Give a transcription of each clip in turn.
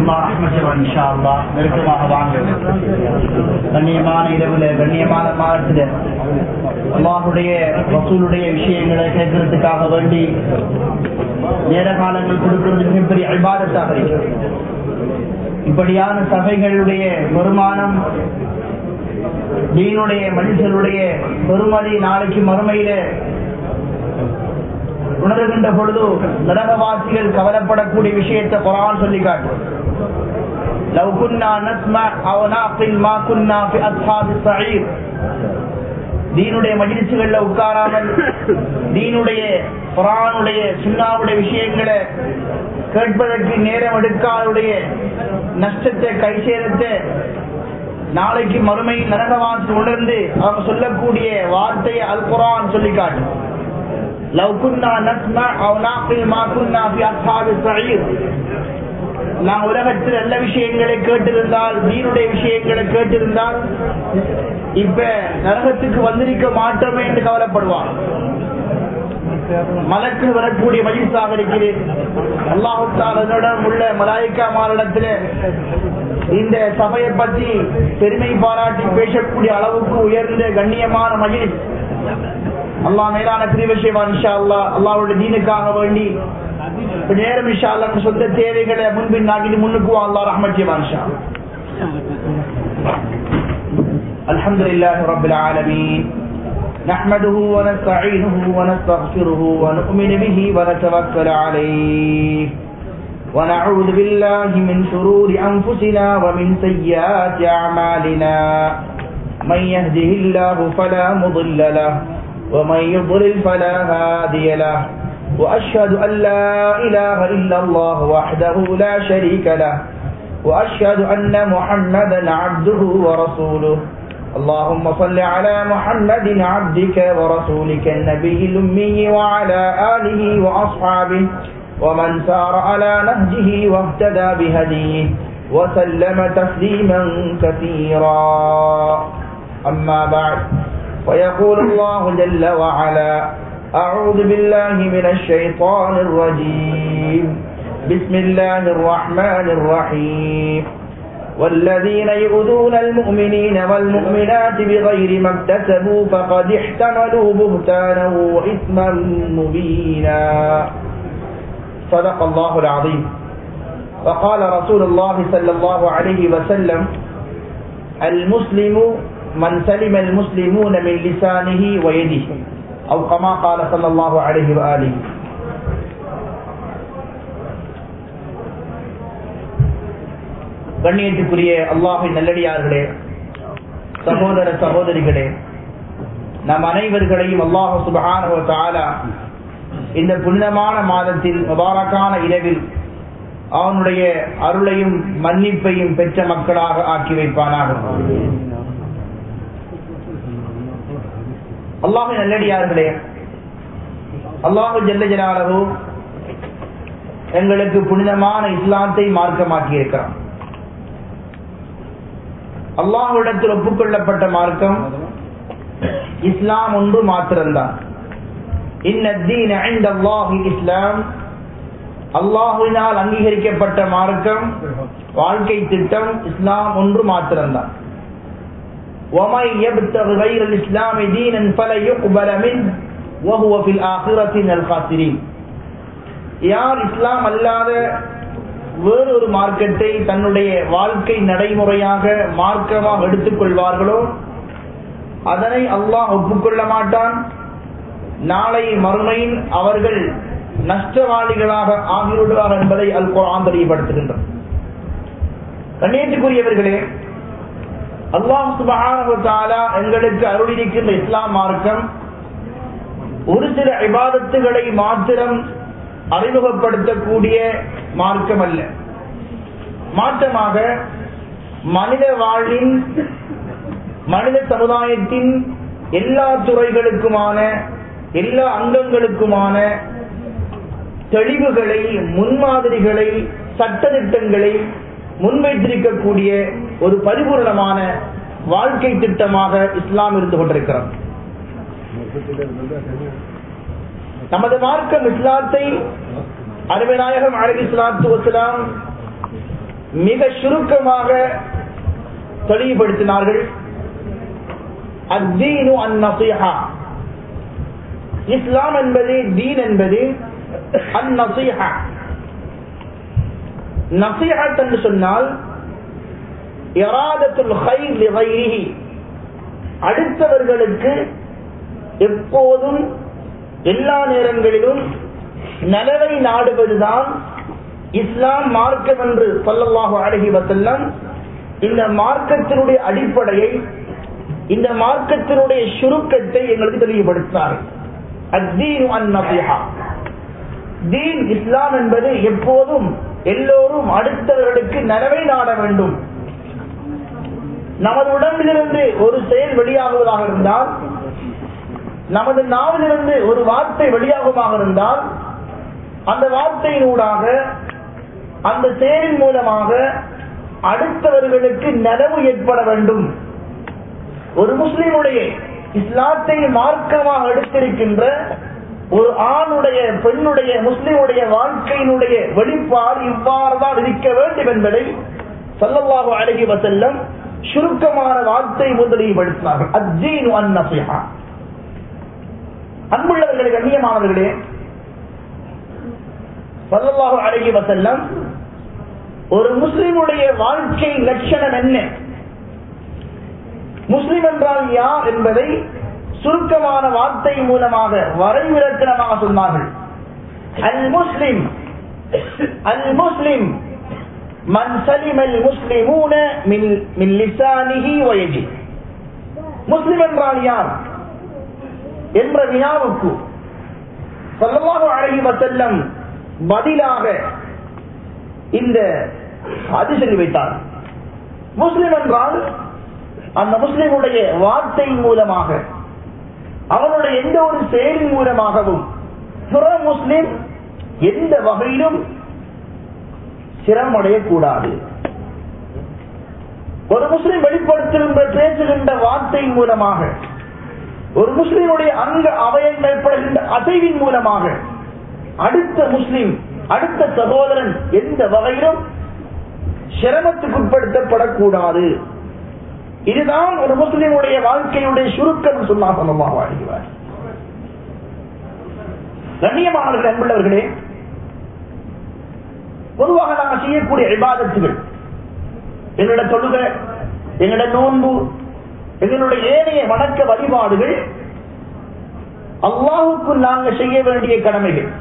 அல்லாஹ் ரஹ்மத்துல்லாஹி இன்ஷா அல்லாஹ் நெருக்கமாக வாங்க கண்ணியமான இரவுல கண்ணியமான மாதத்துல அல்லாஹுடைய ரசூலுடைய விஷயங்களை கேட்கறதுக்காக வேண்டி நேர காலங்கள் கொடுக்கிறது மிகப்பெரிய அல்பாதத்தாக இருக்கிறது இப்படியான சபைகளுடைய வருமானம் தீனுடைய மனுஷருடைய பெருமதி நாளைக்கு மறுமையில உணர்கின்ற பொழுது நரகவாசிகள் கவலைப்படக்கூடிய விஷயத்தை குரான் சொல்லி காட்டும் لو كنا نسمع او نعقل ما كنا في اصحاب السعير தீனுடைய மஜிலிசுகள்ல உட்காராமல் தீனுடைய குரானுடைய சுண்ணாவுடைய விஷயங்களை கேட்பதற்கு நேரம் எடுக்காதுடைய நஷ்டத்தை கை சேதத்தை நாளைக்கு மறுமை நரகவாசி உணர்ந்து அவங்க சொல்லக்கூடிய வார்த்தையை அல் குரான் சொல்லி காட்டும் لو كنا نسمع او نعقل ما كنا في اصحاب السعير நான் உலகத்தில் நல்ல விஷயங்களை கேட்டிருந்தால் நீருடைய விஷயங்களை கேட்டிருந்தால் இப்ப நரகத்துக்கு வந்திருக்க மாட்டோமே என்று கவலைப்படுவான் மலக்கு வரக்கூடிய மகிழ்ச்சாக இருக்கிறேன் அல்லாஹுத்தாலிடம் உள்ள மலாய்க்கா மாநிலத்தில் இந்த சபையை பற்றி பெருமை பாராட்டி பேசக்கூடிய அளவுக்கு உயர்ந்த கண்ணியமான மகிழ் அல்லா மேலான பிரிவசியமா இன்ஷா அல்லா அல்லாவுடைய தீனுக்காக வேண்டி நேரம் இன்ஷா அல்லா சொந்த தேவைகளை முன்பின் ஆகிட்டு முன்னுக்கு அல்லா ரஹ்மத் செய்வா இன்ஷா الحمد لله رب العالمين نحمده ونستعينه ونستغفره ونؤمن به ونتوكل عليه ونعوذ بالله من شرور أنفسنا ومن سيئات أعمالنا من يهده الله فلا مضل له ومن يضلل فلا هادي له وأشهد أن لا إله إلا الله وحده لا شريك له وأشهد أن محمدا عبده ورسوله اللهم صل على محمد عبدك ورسولك النبي الأمي وعلى آله وأصحابه ومن سار على نهجه واهتدى بهديه وسلم تسليما كثيرا أما بعد ويقول الله جل وعلا أعوذ بالله من الشيطان الرجيم بسم الله الرحمن الرحيم والذين يؤذون المؤمنين والمؤمنات بغير ما اكتسبوا فقد احتملوا بهتانا وإثما مبينا صدق الله العظيم وقال رسول الله صلى الله عليه وسلم المسلم من سلم المسلمون من لسانه ويده أو كما قال صلى الله عليه وآله கண்ணியத்துக்குரிய அல்லாஹின் நல்லடியார்களே சகோதர சகோதரிகளே நம் அனைவர்களையும் அல்லாஹு சுபஹான தாலா இந்த புனிதமான மாதத்தில் முபாரக்கான இரவில் அவனுடைய அருளையும் மன்னிப்பையும் பெற்ற மக்களாக ஆக்கி வைப்பானாக அல்லாஹு நல்லடியார்களே அல்லாஹு ஜல்ல ஜலாலகு எங்களுக்கு புனிதமான இஸ்லாத்தை மார்க்கமாக்கி இருக்கிறான் அல்லாஹுடத்தில் ஒப்புக்கொள்ளப்பட்ட மார்க்கம் இஸ்லாம் ஒன்று மாத்திரம்தான் இஸ்லாம் அல்லாஹுவினால் அங்கீகரிக்கப்பட்ட மார்க்கம் வாழ்க்கை திட்டம் இஸ்லாம் ஒன்று மாத்திரம்தான் ومن يبتغ غير الإسلام دينا فلن يقبل منه وهو في الآخرة من الخاسرين யார் இஸ்லாம் அல்லாத வேறொரு மார்க்கத்தை தன்னுடைய வாழ்க்கை நடைமுறையாக மார்க்கமாக எடுத்துக் கொள்வார்களோ அதனை அல்லாஹ் ஒப்புக்கொள்ள மாட்டான் நாளை மறுமையில் அவர்கள் நஷ்டவாளிகளாக ஆகிவிடுவார்கள் என்பதை அல் குரான் தெரியப்படுத்துகின்றார் கண்ணியத்துக்குரியவர்களே அல்லாஹ் சுபஹானா எங்களுக்கு அருளிருக்கின்ற இஸ்லாம் மார்க்கம் ஒரு சில இபாதத்துகளை மாத்திரம் அறிமுகப்படுத்தக்கூடிய மார்க்கம் அல்ல மாற்றமாக மனித வாழ்வின் மனித சமுதாயத்தின் எல்லா துறைகளுக்குமான எல்லா அங்கங்களுக்குமான தெளிவுகளை முன்மாதிரிகளை சட்டத்திட்டங்களை முன்வைத்திருக்கக்கூடிய ஒரு பரிபூர்ணமான வாழ்க்கை திட்டமாக இஸ்லாம் இருந்து கொண்டிருக்கிறது நமது மார்க்கம் இஸ்லாத்தை அருமைநாயகம் அழகி இஸ்லாத்து வசலாம் மிக சுருக்கமாக தெளிவுபடுத்தினார்கள் அத்தீனு அந்நசிஹா இஸ்லாம் என்பது தீன் என்பது அந்நசிஹா நசிஹத் என்று சொன்னால் இராதத்துல் ஹைர் லிகைரிஹி அடுத்தவர்களுக்கு எப்போதும் எல்லா நேரங்களிலும் நலவை நாடுவதுதான் இஸ்லாம் மார்க்கம் என்று சொல்லல்லாஹு அழகி வசல்லம் இந்த மார்க்கத்தினுடைய அடிப்படையை இந்த மார்க்கத்தினுடைய சுருக்கத்தை எங்களுக்கு தெளிவுபடுத்தினார் அத்தீன் அந்நபிஹா தீன் இஸ்லாம் என்பது எப்போதும் எல்லோரும் அடுத்தவர்களுக்கு நலவை நாட வேண்டும் நமது உடம்பிலிருந்து ஒரு செயல் வெளியாகுவதாக இருந்தால் நமது நாவிலிருந்து ஒரு வார்த்தை வெளியாகுமாக இருந்தால் அந்த வார்த்தையினூடாக அந்த செயலின் மூலமாக அடுத்தவர்களுக்கு நலவு ஏற்பட வேண்டும் ஒரு முஸ்லிமுடைய இஸ்லாத்தை மார்க்கமாக எடுத்திருக்கின்ற ஒரு ஆணுடைய பெண்ணுடைய முஸ்லிமுடைய வாழ்க்கையினுடைய வெளிப்பாடு இவ்வாறு தான் இருக்க வேண்டும் என்பதை சொல்லல்லாஹு அழகி வசல்லம் சுருக்கமான வார்த்தை முதலீடுபடுத்தினார்கள் அஜீனு அந்நசிஹா அன்புள்ளவர்களே கண்ணியமானவர்களே சொல்லல்லாஹு அழகி வசல்லம் ஒரு முஸ்லிமுடைய வாழ்க்கை லட்சணம் என்ன முஸ்லிம் என்றால் யார் என்பதை சுருக்கமான வார்த்தை மூலமாக வரைவிலக்கணமாக சொன்னார்கள் அல் முஸ்லிம் அல் முஸ்லிம் மன் சலிமல் முஸ்லிமூன மின் லிசானிஹி வயஜி முஸ்லிம் என்றால் யார் என்ற வினாவுக்கு சொல்லமாக அழகி வசல்லம் பதிலாக இந்த அது சொல்லி வைத்தார் முஸ்லிம் என்றால் அந்த முஸ்லிமுடைய வார்த்தை மூலமாக அவனுடைய எந்த ஒரு செயலின் மூலமாகவும் பிற முஸ்லிம் எந்த வகையிலும் சிரமடையக்கூடாது ஒரு முஸ்லிம் வெளிப்படுத்துகின்ற பேசுகின்ற வார்த்தை மூலமாக ஒரு முஸ்லிமுடைய அங்க அவயம் ஏற்படுகின்ற அசைவின் மூலமாக அடுத்த முஸ்லிம் அடுத்த சகோதரன் எந்த வகையிலும் சிரமத்துக்குட்படுத்தப்படக்கூடாது இதுதான் ஒரு முஸ்லிமுடைய வாழ்க்கையுடைய சுருக்கம் சொன்னார் வாழ்கிறார் கண்ணியமானவர்கள் அன்புள்ளவர்களே பொதுவாக நாங்கள் செய்யக்கூடிய விவாதத்துகள் எங்களோட தொழுகை எங்களோட நோன்பு எங்களுடைய ஏனைய வணக்க வழிபாடுகள் அல்லாஹுக்கு நாங்கள் செய்ய வேண்டிய கடமைகள்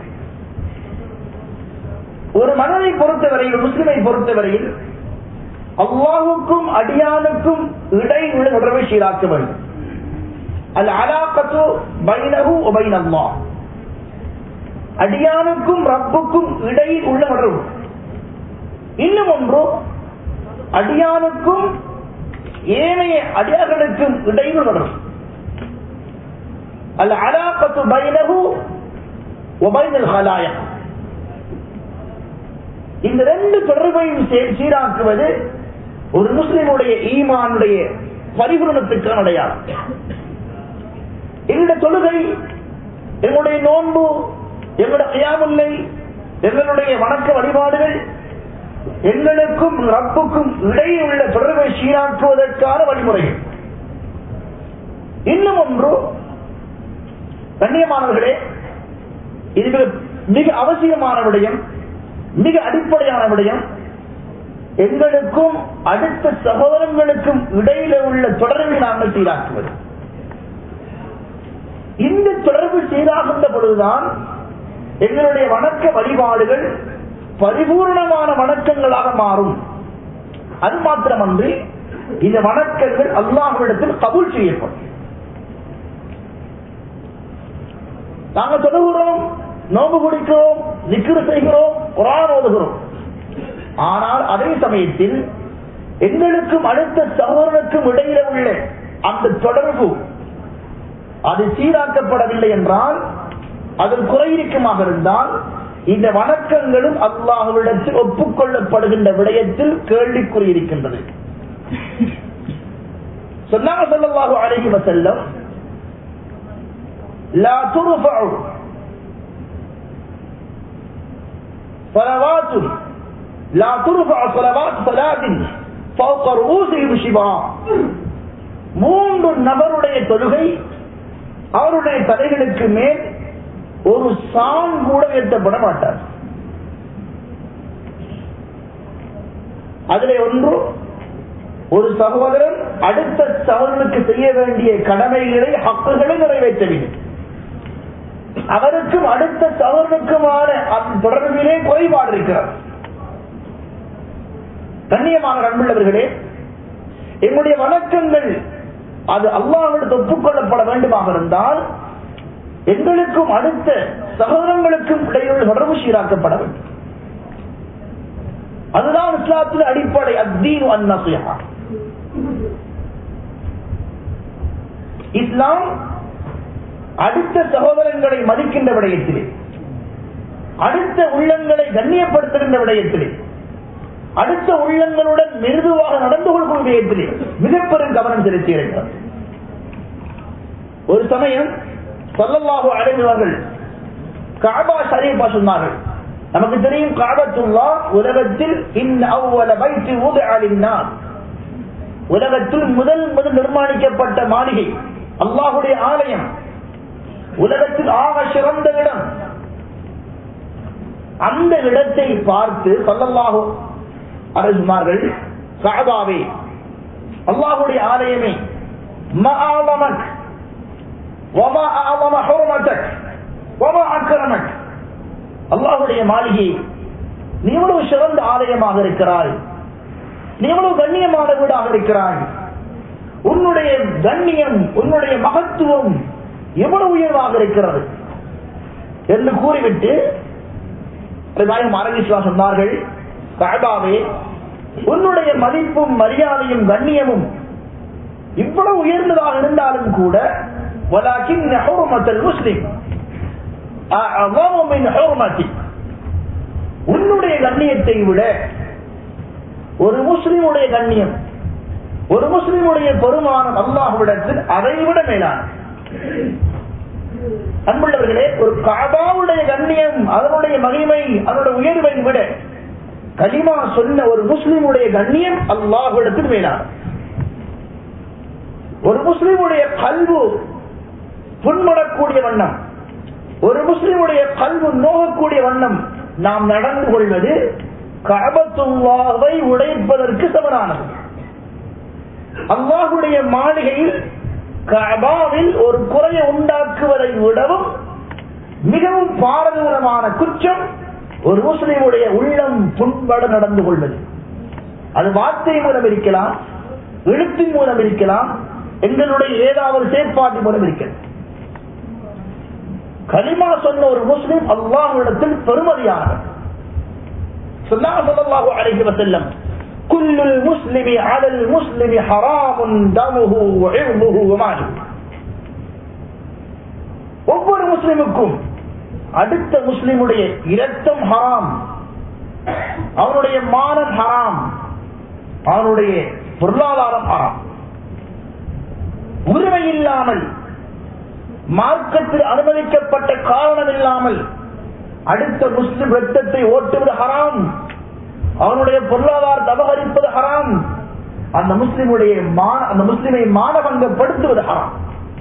ஒரு மனதை பொறுத்தவரையில் முஸ்லிமை பொறுத்தவரையில் அல்லாஹுக்கும் அடியானுக்கும் இடையுள்ள தொடர்பை சீராக்க வேண்டும் அல் அலாக்கத்து பைனகு ஒபைன் அல்லா அடியானுக்கும் ரப்புக்கும் இடையில் உள்ள தொடர்பு இன்னும் ஒன்று அடியானுக்கும் ஏனைய அடியார்களுக்கும் இடையில் தொடர்பு அல் அலாக்கத்து பைனகு ஒபைனல் ஹலாயா இந்த ரெண்டு தொடர்பையும் சீராக்குவது ஒரு முஸ்லிமுடைய ஈமானுடைய பரிபூரணத்துக்கான அடையாளம் எங்களுடைய தொழுகை எங்களுடைய நோன்பு எங்களுடைய அயாமுல்லை எங்களுடைய வணக்க வழிபாடுகள் எங்களுக்கும் ரப்புக்கும் இடையே உள்ள தொடர்பை சீராக்குவதற்கான வழிமுறைகள் இன்னும் ஒன்று கண்ணியமானவர்களே இது மிக மிக அவசியமான விடயம் மிக அடிப்படையான விடயம் எங்களுக்கும் அடுத்த சகோதரங்களுக்கும் இடையில உள்ள தொடர்பை நாங்கள் சீராக்குவது இந்த தொடர்பு சீராகின்ற பொழுதுதான் எங்களுடைய வணக்க வழிபாடுகள் பரிபூர்ணமான வணக்கங்களாக மாறும் அது மாத்திரமன்றி இந்த வணக்கங்கள் அல்லாஹ்விடத்தில் கபூல் செய்யப்படும் நாங்கள் தொழுகிறோம் நோம்பு குடிக்கிறோம் நிக்கிறு செய்கிறோம் குரான் ஓதுகிறோம் ஆனால் அதே சமயத்தில் எங்களுக்கும் அடுத்த சகோதரனுக்கும் இடையில உள்ள அந்த தொடர்பு அது சீராக்கப்படவில்லை என்றால் அதில் குறையிருக்குமாக இருந்தால் இந்த வணக்கங்களும் அல்லாஹுவிடத்தில் ஒப்புக்கொள்ளப்படுகின்ற விடயத்தில் கேள்விக்குறி இருக்கின்றது சொன்னாங்க சொல்லல்லாஹு அலைஹி வஸல்லம் லா துர்ஃபஉ صلوات லா துர்ஃபஅ ஸலவாத் ஸலாத்தின் ஃபௌக ரூஸிஹிம் ஷிபா மூன்று நபருடைய தொழுகை அவருடைய தலைகளுக்கு மேல் ஒரு சான் கூட உயர்த்தப்பட மாட்டார் அதிலே ஒன்று ஒரு சகோதரன் அடுத்த சகோதரனுக்கு செய்ய வேண்டிய கடமைகளை ஹக்குகளை நிறைவேற்ற வேண்டும் அவருக்கும் அடுத்த சகோதரனுக்குமான அந்த தொடர்பிலே குறைபாடு இருக்கிறது கண்ணியமான அன்புள்ளவர்களே எங்களுடைய வணக்கங்கள் அது அல்லாஹ்விடத்து ஒப்புக்கொள்ளப்பட வேண்டுமாக இருந்தால் எங்களுக்கும் அடுத்த சகோதரங்களுக்கும் இடையில் தொடர்பு சீராக்கப்பட வேண்டும் அதுதான் இஸ்லாத்தில் அடிப்படை அத்தீன் அந்நசியா இஸ்லாம் அடுத்த சகோதரங்களை மதிக்கின்ற விடயத்திலே அடுத்த உள்ளங்களை கண்ணியப்படுத்துகின்ற விடயத்திலே அடுத்த உள்ளங்களுடன் மிருதுவாக நடந்து கொள்கும் விடயத்திலே மிக பெரும் கவனம் செலுத்தி இருக்கிறார் ஒரு சமயம் சொல்லல்லாஹு அடைந்தவர்கள் காபா ஷரீஃபா சொன்னார்கள் நமக்கு தெரியும் காபத்துல்லா உலகத்தில் இந்த அவ்வள பைத்து ஊதலின்னார் உலகத்தில் முதல் முதல் நிர்மாணிக்கப்பட்ட மாளிகை அல்லாஹுடைய ஆலயம் உலகத்தில் ஆக சிறந்த இடம் அந்த இடத்தை பார்த்து சொல்லல்லாஹு அரசுமார்கள் காபாவே அல்லாஹுடைய ஆலயமே மஆலமக் وما أعظم حرمتك وما أكرمك அல்லாஹுடைய மாளிகை நீ எவ்வளவு சிறந்த ஆலயமாக இருக்கிறாய் நீ எவ்வளவு கண்ணியமான வீடாக இருக்கிறாய் உன்னுடைய கண்ணியம் உன்னுடைய மகத்துவம் எவ்வளவு உயர்வாக இருக்கிறது என்று கூறிவிட்டு அரங்கிஸ்வா சொன்னார்கள் கபாவே உன்னுடைய மதிப்பும் மரியாதையும் கண்ணியமும் இவ்வளவு உயர்ந்ததாக இருந்தாலும் கூட ولكن حرمة المسلم أعظم من حرمتي உன்னுடைய கண்ணியத்தை விட ஒரு முஸ்லிமுடைய கண்ணியம் ஒரு முஸ்லிமுடைய பெருமானம் அல்லாஹுவிடத்தில் அதை விட மேலான அன்புள்ளவர்களே ஒரு காபாவுடைய கண்ணியம் அதனுடைய மகிமை அதனுடைய உயர்வை விட கலிமா சொன்ன ஒரு முஸ்லிமுடைய கண்ணியம் அல்லாஹுவிடத்தில் மேலான ஒரு முஸ்லிமுடைய கல்வு புண்படக்கூடிய வண்ணம் ஒரு முஸ்லிமுடைய கல்வு நோகக்கூடிய வண்ணம் நாம் நடந்து கொள்வது கபத்துல்லாவை உடைப்பதற்கு சமனானது அல்லாஹுடைய மாளிகையில் கபாவில் ஒரு குறையை உண்டாக்குவதை விடவும் மிகவும் பாரதூரமான குற்றம் ஒரு முஸ்லிமுடைய உள்ளம் புண்பட நடந்து கொள்வது அது வார்த்தை மூலம் இருக்கலாம் எழுத்தின் மூலம் இருக்கலாம் எங்களுடைய ஏதாவது செயற்பாட்டின் மூலம் இருக்கிறது கலிமா சொன்ன ஒரு முஸ்லிம் அல்லாஹ்விடத்தில் பெருமதியானவர் சொல்லாஹு அலைஹி வஸல்லம் كل المسلم على المسلم حرام دمه وعرضه وماله ஒவ்வொரு முஸ்லிமுக்கும் அடுத்த முஸ்லிமுடைய இரத்தம் ஹராம் அவனுடைய மானம் ஹராம் அவனுடைய பொருளாதாரம் ஹராம் உரிமை இல்லாமல் மார்க்கத்தில் அனுமதிக்கப்பட்ட காரணம் இல்லாமல் அடுத்த முஸ்லிம் ரத்தத்தை ஓட்டுவது ஹராம் அவனுடைய பொருளாதாரத்தை அபகரிப்பது ஹராம் அந்த முஸ்லிமுடைய அந்த முஸ்லிமை மானபங்கப்படுத்துவது ஹராம்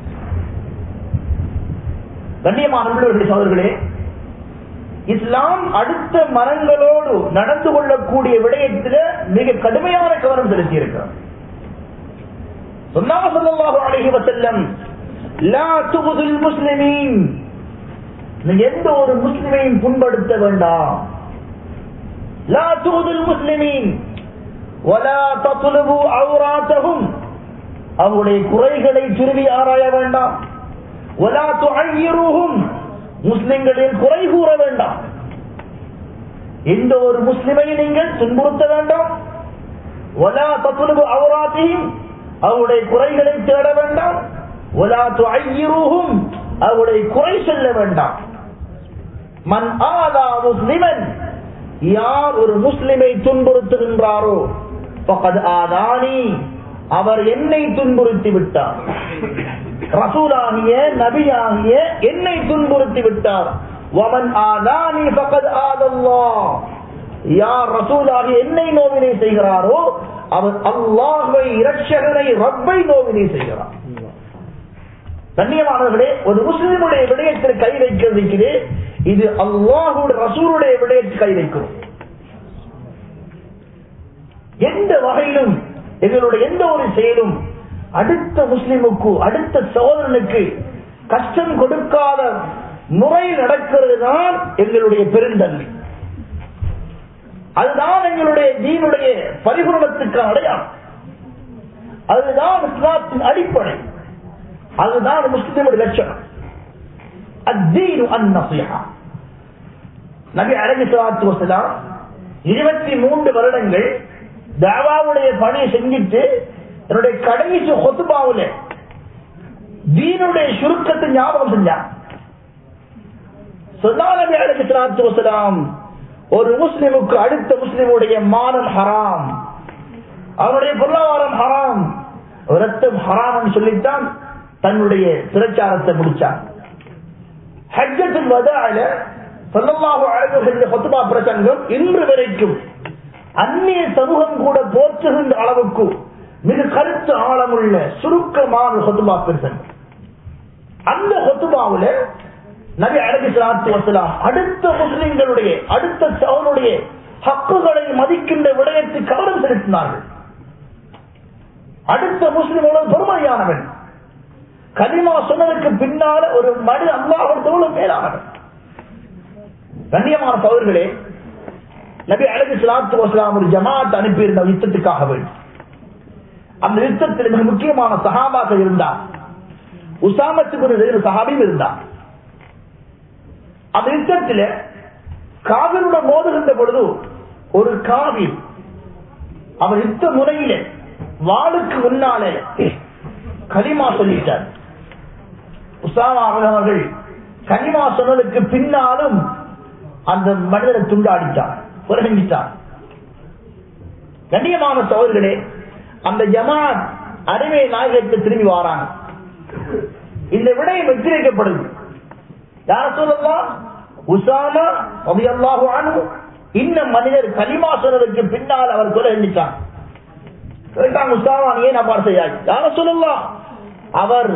கண்ணியமான சோதர்களே இஸ்லாம் அடுத்த மரங்களோடு நடந்து கொள்ளக்கூடிய விடயத்தில் மிக கடுமையான கவனம் செலுத்தி இருக்கிறார் சொன்னாங்க சொல்லலாக அழகி வசல்லம் லா துகுதுல் முஸ்லிமீன் எந்த ஒரு முஸ்லிமையும் புண்படுத்த வேண்டாம் லா துகுதுல் முஸ்லிமீன் ولا تطلبوا عوراتهم அவருடைய குறைகளை துருவி ஆராய வேண்டாம் ولا تعيروهم முஸ்லிம்களின் குறை கூற வேண்டாம் எந்த ஒரு முஸ்லிமை நீங்கள் துன்புறுத்த வேண்டாம் ولا تطلبوا عوراتهم அவருடைய குறைகளை தேட வேண்டாம் ولا تعيروهم அவருடைய குறை சொல்ல வேண்டாம் மன் ஆதா முஸ்லிமன் யார் ஒரு முஸ்லிமை துன்புறுத்துகின்றாரோ பகத் ஆதானி அவர் என்னை துன்புறுத்தி விட்டார் ரசூலாகிய நபியாகிய என்னை துன்புறுத்தி விட்டார் வமன் ஆதானி பகத் ஆதல்லா யார் ரசூலாகி என்னை நோவினை செய்கிறாரோ அவர் அல்லாஹை இரட்சகனை ரப்பை நோவினை செய்கிறார் கண்ணியமானவர்களே ஒரு முஸ்லிமுடைய விடயத்தில் கை வைக்கிறதுக்கு இது அல்லாஹுடைய ரசூலுடைய விடயத்தில் கை வைக்கிறோம் எந்த வகையிலும் எங்களுடைய எந்த ஒரு செயலும் அடுத்த முஸ்லிமுக்கு அடுத்த சோதரனுக்கு கஷ்டம் கொடுக்காத முறையில் நடக்கிறது தான் எங்களுடைய பெருந்தன்மை அதுதான் எங்களுடைய தீனுடைய பரிபூரணத்துக்கான அடையாளம் அதுதான் இஸ்லாத்தின் அடிப்படை அதுதான் முஸ்லிமுடைய லட்சணம் அத்தீனு அந்நசியா நபி அழகி சலாத்து வசலாம் இருபத்தி மூன்று வருடங்கள் தாவாவுடைய பணியை செஞ்சுட்டு என்னுடைய கடைசி கொத்துபாவுல தீனுடைய சுருக்கத்தை ஞாபகம் செஞ்சான் சொன்னா நபி அழகி சலாத்து வசலாம் ஒரு முஸ்லிமுக்கு அடுத்த முஸ்லிமுடைய மானம் ஹராம் அவருடைய பொருளாதாரம் ஹராம் ரத்தம் ஹராம் சொல்லித்தான் தன்னுடைய பிரச்சாரத்தை முடிச்சார் ஹஜ்ஜத்தில் வதால சொல்லமாக அழகு பத்துமா பிரசங்கம் இன்று வரைக்கும் அந்நிய சமூகம் கூட போற்றுகின்ற அளவுக்கு மிக கருத்து ஆழமுள்ள சுருக்கமான ஹொத்துமா பிரசங்கம் அந்த ஹொத்துமாவுல நபி அழகு சலாத்து வசலாம் அடுத்த முஸ்லிம்களுடைய அடுத்த சவனுடைய ஹக்குகளை மதிக்கின்ற விடயத்தை கவனம் செலுத்தினார்கள் அடுத்த முஸ்லிம் பொறுமையானவன் கலிமா சொன்னதற்கு பின்னால ஒரு மனித அல்லாஹோடு மேலானவன் கண்ணியமான சோதர்களே நபி அழகு சலாத்து வசலாம் ஒரு ஜமாத் அனுப்பியிருந்த யுத்தத்துக்காக வேண்டும் அந்த யுத்தத்தில் மிக முக்கியமான சகாபாக இருந்தார் உசாமத்துக்கு சகாபியும் இருந்தார் அந்த யுத்தத்தில் காவிலுடன் மோதுகின்ற பொழுது ஒரு காவி அவர் யுத்த முறையில வாளுக்கு முன்னாலே கலிமா சொல்லிட்டார் உசாமா அவர்கள் கனிமா சொன்னதுக்கு பின்னாலும் அந்த மனிதனை துண்டாடிட்டார் புறகண்டித்தார் கண்ணியமான சோழர்களே அந்த ஜமாத் அறிவை நாயகத்தை திரும்பி வாராங்க இந்த விடயம் வெற்றிவைக்கப்படுது யார சொல்லலாம் உசாமா அல்லாஹு அனு இன்னும் மனிதர் கலிமா சொன்னதுக்கு பின்னால் அவர் கொலை எண்ணிச்சான் உசாமா ஏன் அவ்வாறு செய்யாது யார சொல்லலாம் அவர்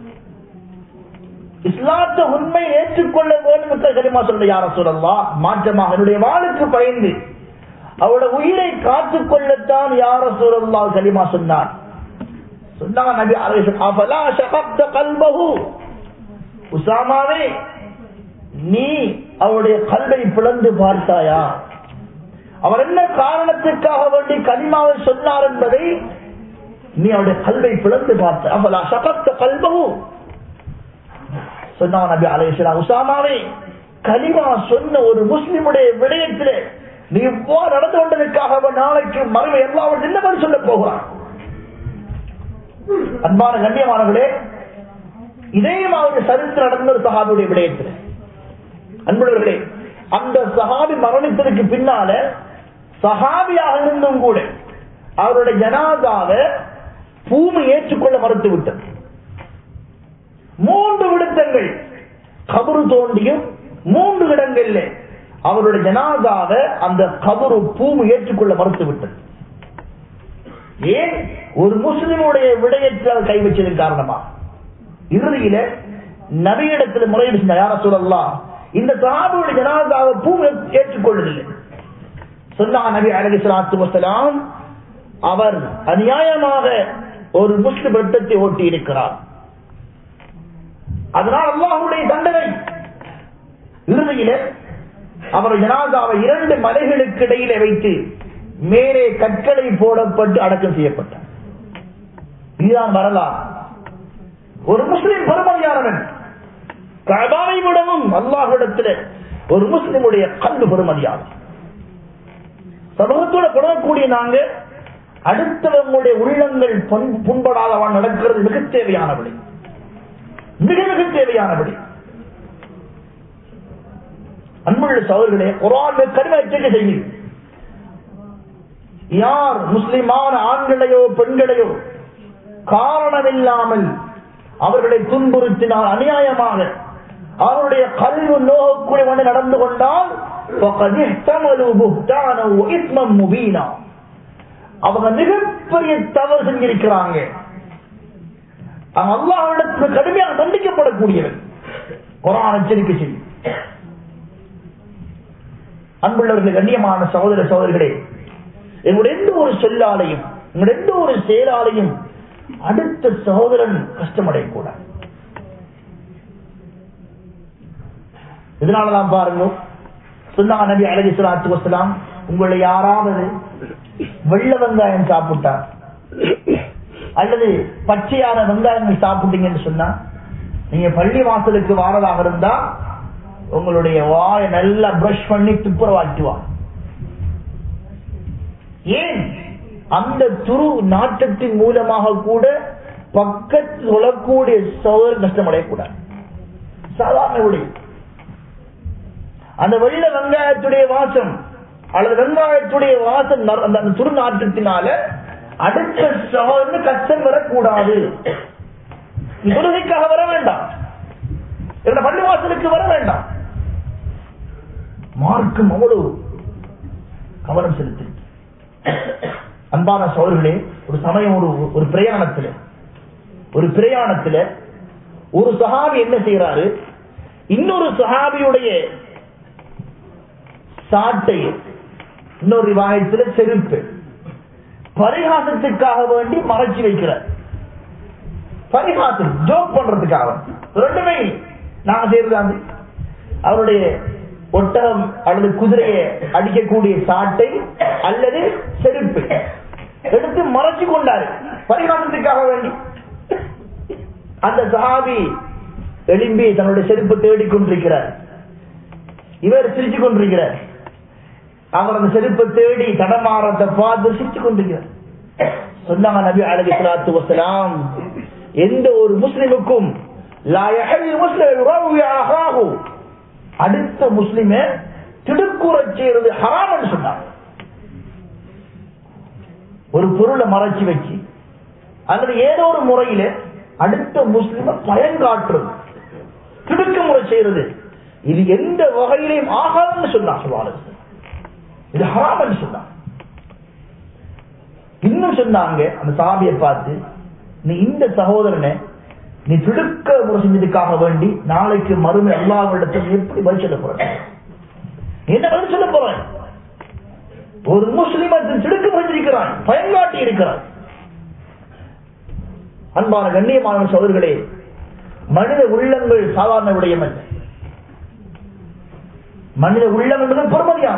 இஸ்லாத்த உண்மை ஏற்றுக்கொள்ள வேண்டும் கலிமா சொல்ற யார சொல்லலாம் மாற்றமாக என்னுடைய வாளுக்கு பயந்து அவரோட உயிரை காத்துக் கொள்ளத்தான் யார சூழல்லா கலிமா சொன்னார் சொன்னாங்க நபி அஃபலா ஷகப்த கல்பஹு உசாமாவே நீ அவருடைய கல்வை பிளந்து பார்த்தாயா அவர் என்ன காரணத்துக்காக வேண்டி கலிமாவை சொன்னார் என்பதை நீ அவருடைய கல்வை பிளந்து பார்த்த அவலா சகத்த கல்பகு சொன்னா நபி அலையா உசாமாவே கலிமா சொன்ன ஒரு முஸ்லிமுடைய விடயத்திலே நீ இவ்வாறு நடந்து கொண்டதற்காக நாளைக்கு மறுமை எல்லாரும் என்ன பதில் சொல்ல போகிறான் அன்பான கண்ணியமானவர்களே இதே மாதிரி சரித்திரம் நடந்த ஒரு சகாபியுடைய விடயத்தில் அன்புள்ளவர்களே அந்த சஹாபி மரணித்ததுக்கு பின்னால சஹாபியாக இருந்தும் கூட அவருடைய ஜனாதாவை பூமி ஏற்றுக்கொள்ள மறுத்து விட்டது மூன்று விடுத்தங்கள் கபரு தோண்டியும் மூன்று இடங்கள்ல அவருடைய ஜனாதாவை அந்த கபரு பூமி ஏற்றுக்கொள்ள மறுத்து விட்டது ஏன் ஒரு முஸ்லிமுடைய விடயத்தில் கை வச்சதன் காரணமா இறுதியில நபியிடத்தில் முறையீடு செஞ்ச யார சொல்லலாம் இந்த சஹாபுடைய ஜனாதாவை பூமி ஏற்றுக்கொள்வதில்லை சொன்னா நபி அலகி சலாத்து வசலாம் அவர் அநியாயமாக ஒரு முஸ்லிம் ரத்தத்தை ஓட்டி இருக்கிறார் அதனால் அல்லாஹுடைய தண்டனை இறுதியில அவர் ஜனாதாவை இரண்டு மலைகளுக்கு இடையிலே வைத்து மேலே கற்களை போடப்பட்டு அடக்கம் செய்யப்பட்டார் இதுதான் வரலாறு ஒரு முஸ்லிம் பெருமதியானவன் கபாவை விடவும் அல்லாஹிடத்தில் ஒரு முஸ்லிமுடைய கல்வி பெருமதியாகும் சமூகத்தோட புடக்கூடிய நாங்க அடுத்தவங்களுடைய உள்ளங்கள் புண்படாதவன் நடக்கிறது மிக தேவையானபடி மிக மிக தேவையானபடி அன்புள்ள சவர்களே குரான் கருமை எச்சரிக்கை செய்யும் யார் முஸ்லிமான ஆண்களையோ பெண்களையோ காரணமில்லாமல் அவர்களை துன்புறுத்தினால் அநியாயமாக அவருடைய கல்வி நோகக்கூடிய நடந்து கொண்டால் فَقَدِ احْتَمَلُوا بُهْتَانًا وَإِثْمًا مُبِينًا அவங்க மிகப்பெரிய தவறு செஞ்சிருக்கிறாங்க அவங்க அல்லாஹ்விடத்தில் கடுமையாக தண்டிக்கப்படக்கூடியவன் குரான் எச்சரிக்கை செய்யும் அன்புள்ளவர்கள் கண்ணியமான சகோதர சகோதரிகளே எங்களுடைய எந்த ஒரு சொல்லாலையும் எங்களுடைய எந்த ஒரு செயலாலையும் அடுத்த சகோதரன் கஷ்டமடையக்கூடாது இதனாலதான் பாருங்க சொன்னாங்க நபி அலகி சலாத்து வசலாம் உங்களை யாராவது வெள்ள வெங்காயம் சாப்பிட்டா அல்லது பச்சையான வெங்காயங்கள் சாப்பிட்டீங்கன்னு சொன்னா நீங்க பள்ளி வாசலுக்கு வாரதாக இருந்தா உங்களுடைய வாயை நல்லா பிரஷ் பண்ணி துப்புரவாக்குவான் ஏன் அந்த துரு நாட்டத்தின் மூலமாக கூட பக்கத்தில் சொல்லக்கூடிய சோதரர் கஷ்டமடையக்கூடாது சாதாரண விடை அந்த வெள்ள வெங்காயத்துடைய வாசம் அல்லது வெங்காயத்துடைய வாசம் நற- அந்த அந்த துரு நாட்டத்தினால அடுத்த சகோதரனுக்கு கஷ்டம் வரக்கூடாது நீ தொழுகைக்காக வர வேண்டாம் என்னோட பள்ளி வாசலுக்கு வர வேண்டாம் மார்க்கம் அவ்வளவு கவனம் செலுத்தி அன்பான சோழர்களே ஒரு சமயம் ஒரு ஒரு பிரயாணத்துல ஒரு பிரயாணத்துல ஒரு சஹாபி என்ன செய்யறாரு இன்னொரு சஹாபியுடைய சாட்டை இன்னொரு ரிவாயத்துல செருப்பு பரிகாசத்துக்காக வேண்டி மறைச்சு வைக்கிறார் பரிகாசம் ஜோக் பண்றதுக்காக ரெண்டுமே இல்லை. நாங்க செய்யறது அவருடைய ஒட்டகம் அல்லது குதிரையை அடிக்கக்கூடிய சாட்டை அல்லது செருப்பு எடுத்து மறைச்சு கொண்டாரு பரிகாசத்துக்காக வேண்டி அந்த சஹாபி எழும்பி தன்னுடைய செருப்பு தேடிக் கொண்டிருக்கிறார் இவர் சிரிச்சு கொண்டிருக்கிறார் அவர் அந்த செருப்பை தேடி தடமாறத்தை பார்த்து சிரிச்சு கொண்டிருக்கிறார் சொன்னாங்க நபி அலகி சலாத்து வசலாம் எந்த ஒரு முஸ்லிமுக்கும் லா யஹல் முஸ்லிம் யுரவி அஹாஹு. அடுத்த முஸ்லிம திடுக்குறச் செய்யறது ஹராம்னு சொன்னாங்க ஒரு பொருளை மறைச்சு வச்சு அல்லது ஏதோ ஒரு முறையில அடுத்த முஸ்லிம பயன்காட்டுறது திடுக்க முறை செய்யறது இது எந்த வகையிலையும் ஆகாதுன்னு சொன்னான் சுபாரஸ் இது ஹராம்னு சொன்னான் இன்னும் சொன்னாங்க அந்த சாபியை பார்த்து நீ இந்த சகோதரனை நீ திடுக்க முறை செஞ்சதுக்காக வேண்டி நாளைக்கு மறுமை அல்லாவிடத்தில் நீ எப்படி பதில் சொல்ல போற நீ என்ன பதில் சொல்ல போற ஒரு முஸ்லிம் அதில் திடுக்க முறைஞ்சிருக்கிறான் பயன்காட்டி இருக்கிறான் அன்பான கண்ணியமான சோதர்களே மனித உள்ளங்கள் சாதாரண விடயம் அல்ல மனித உள்ளம் என்பது பொறுமதியான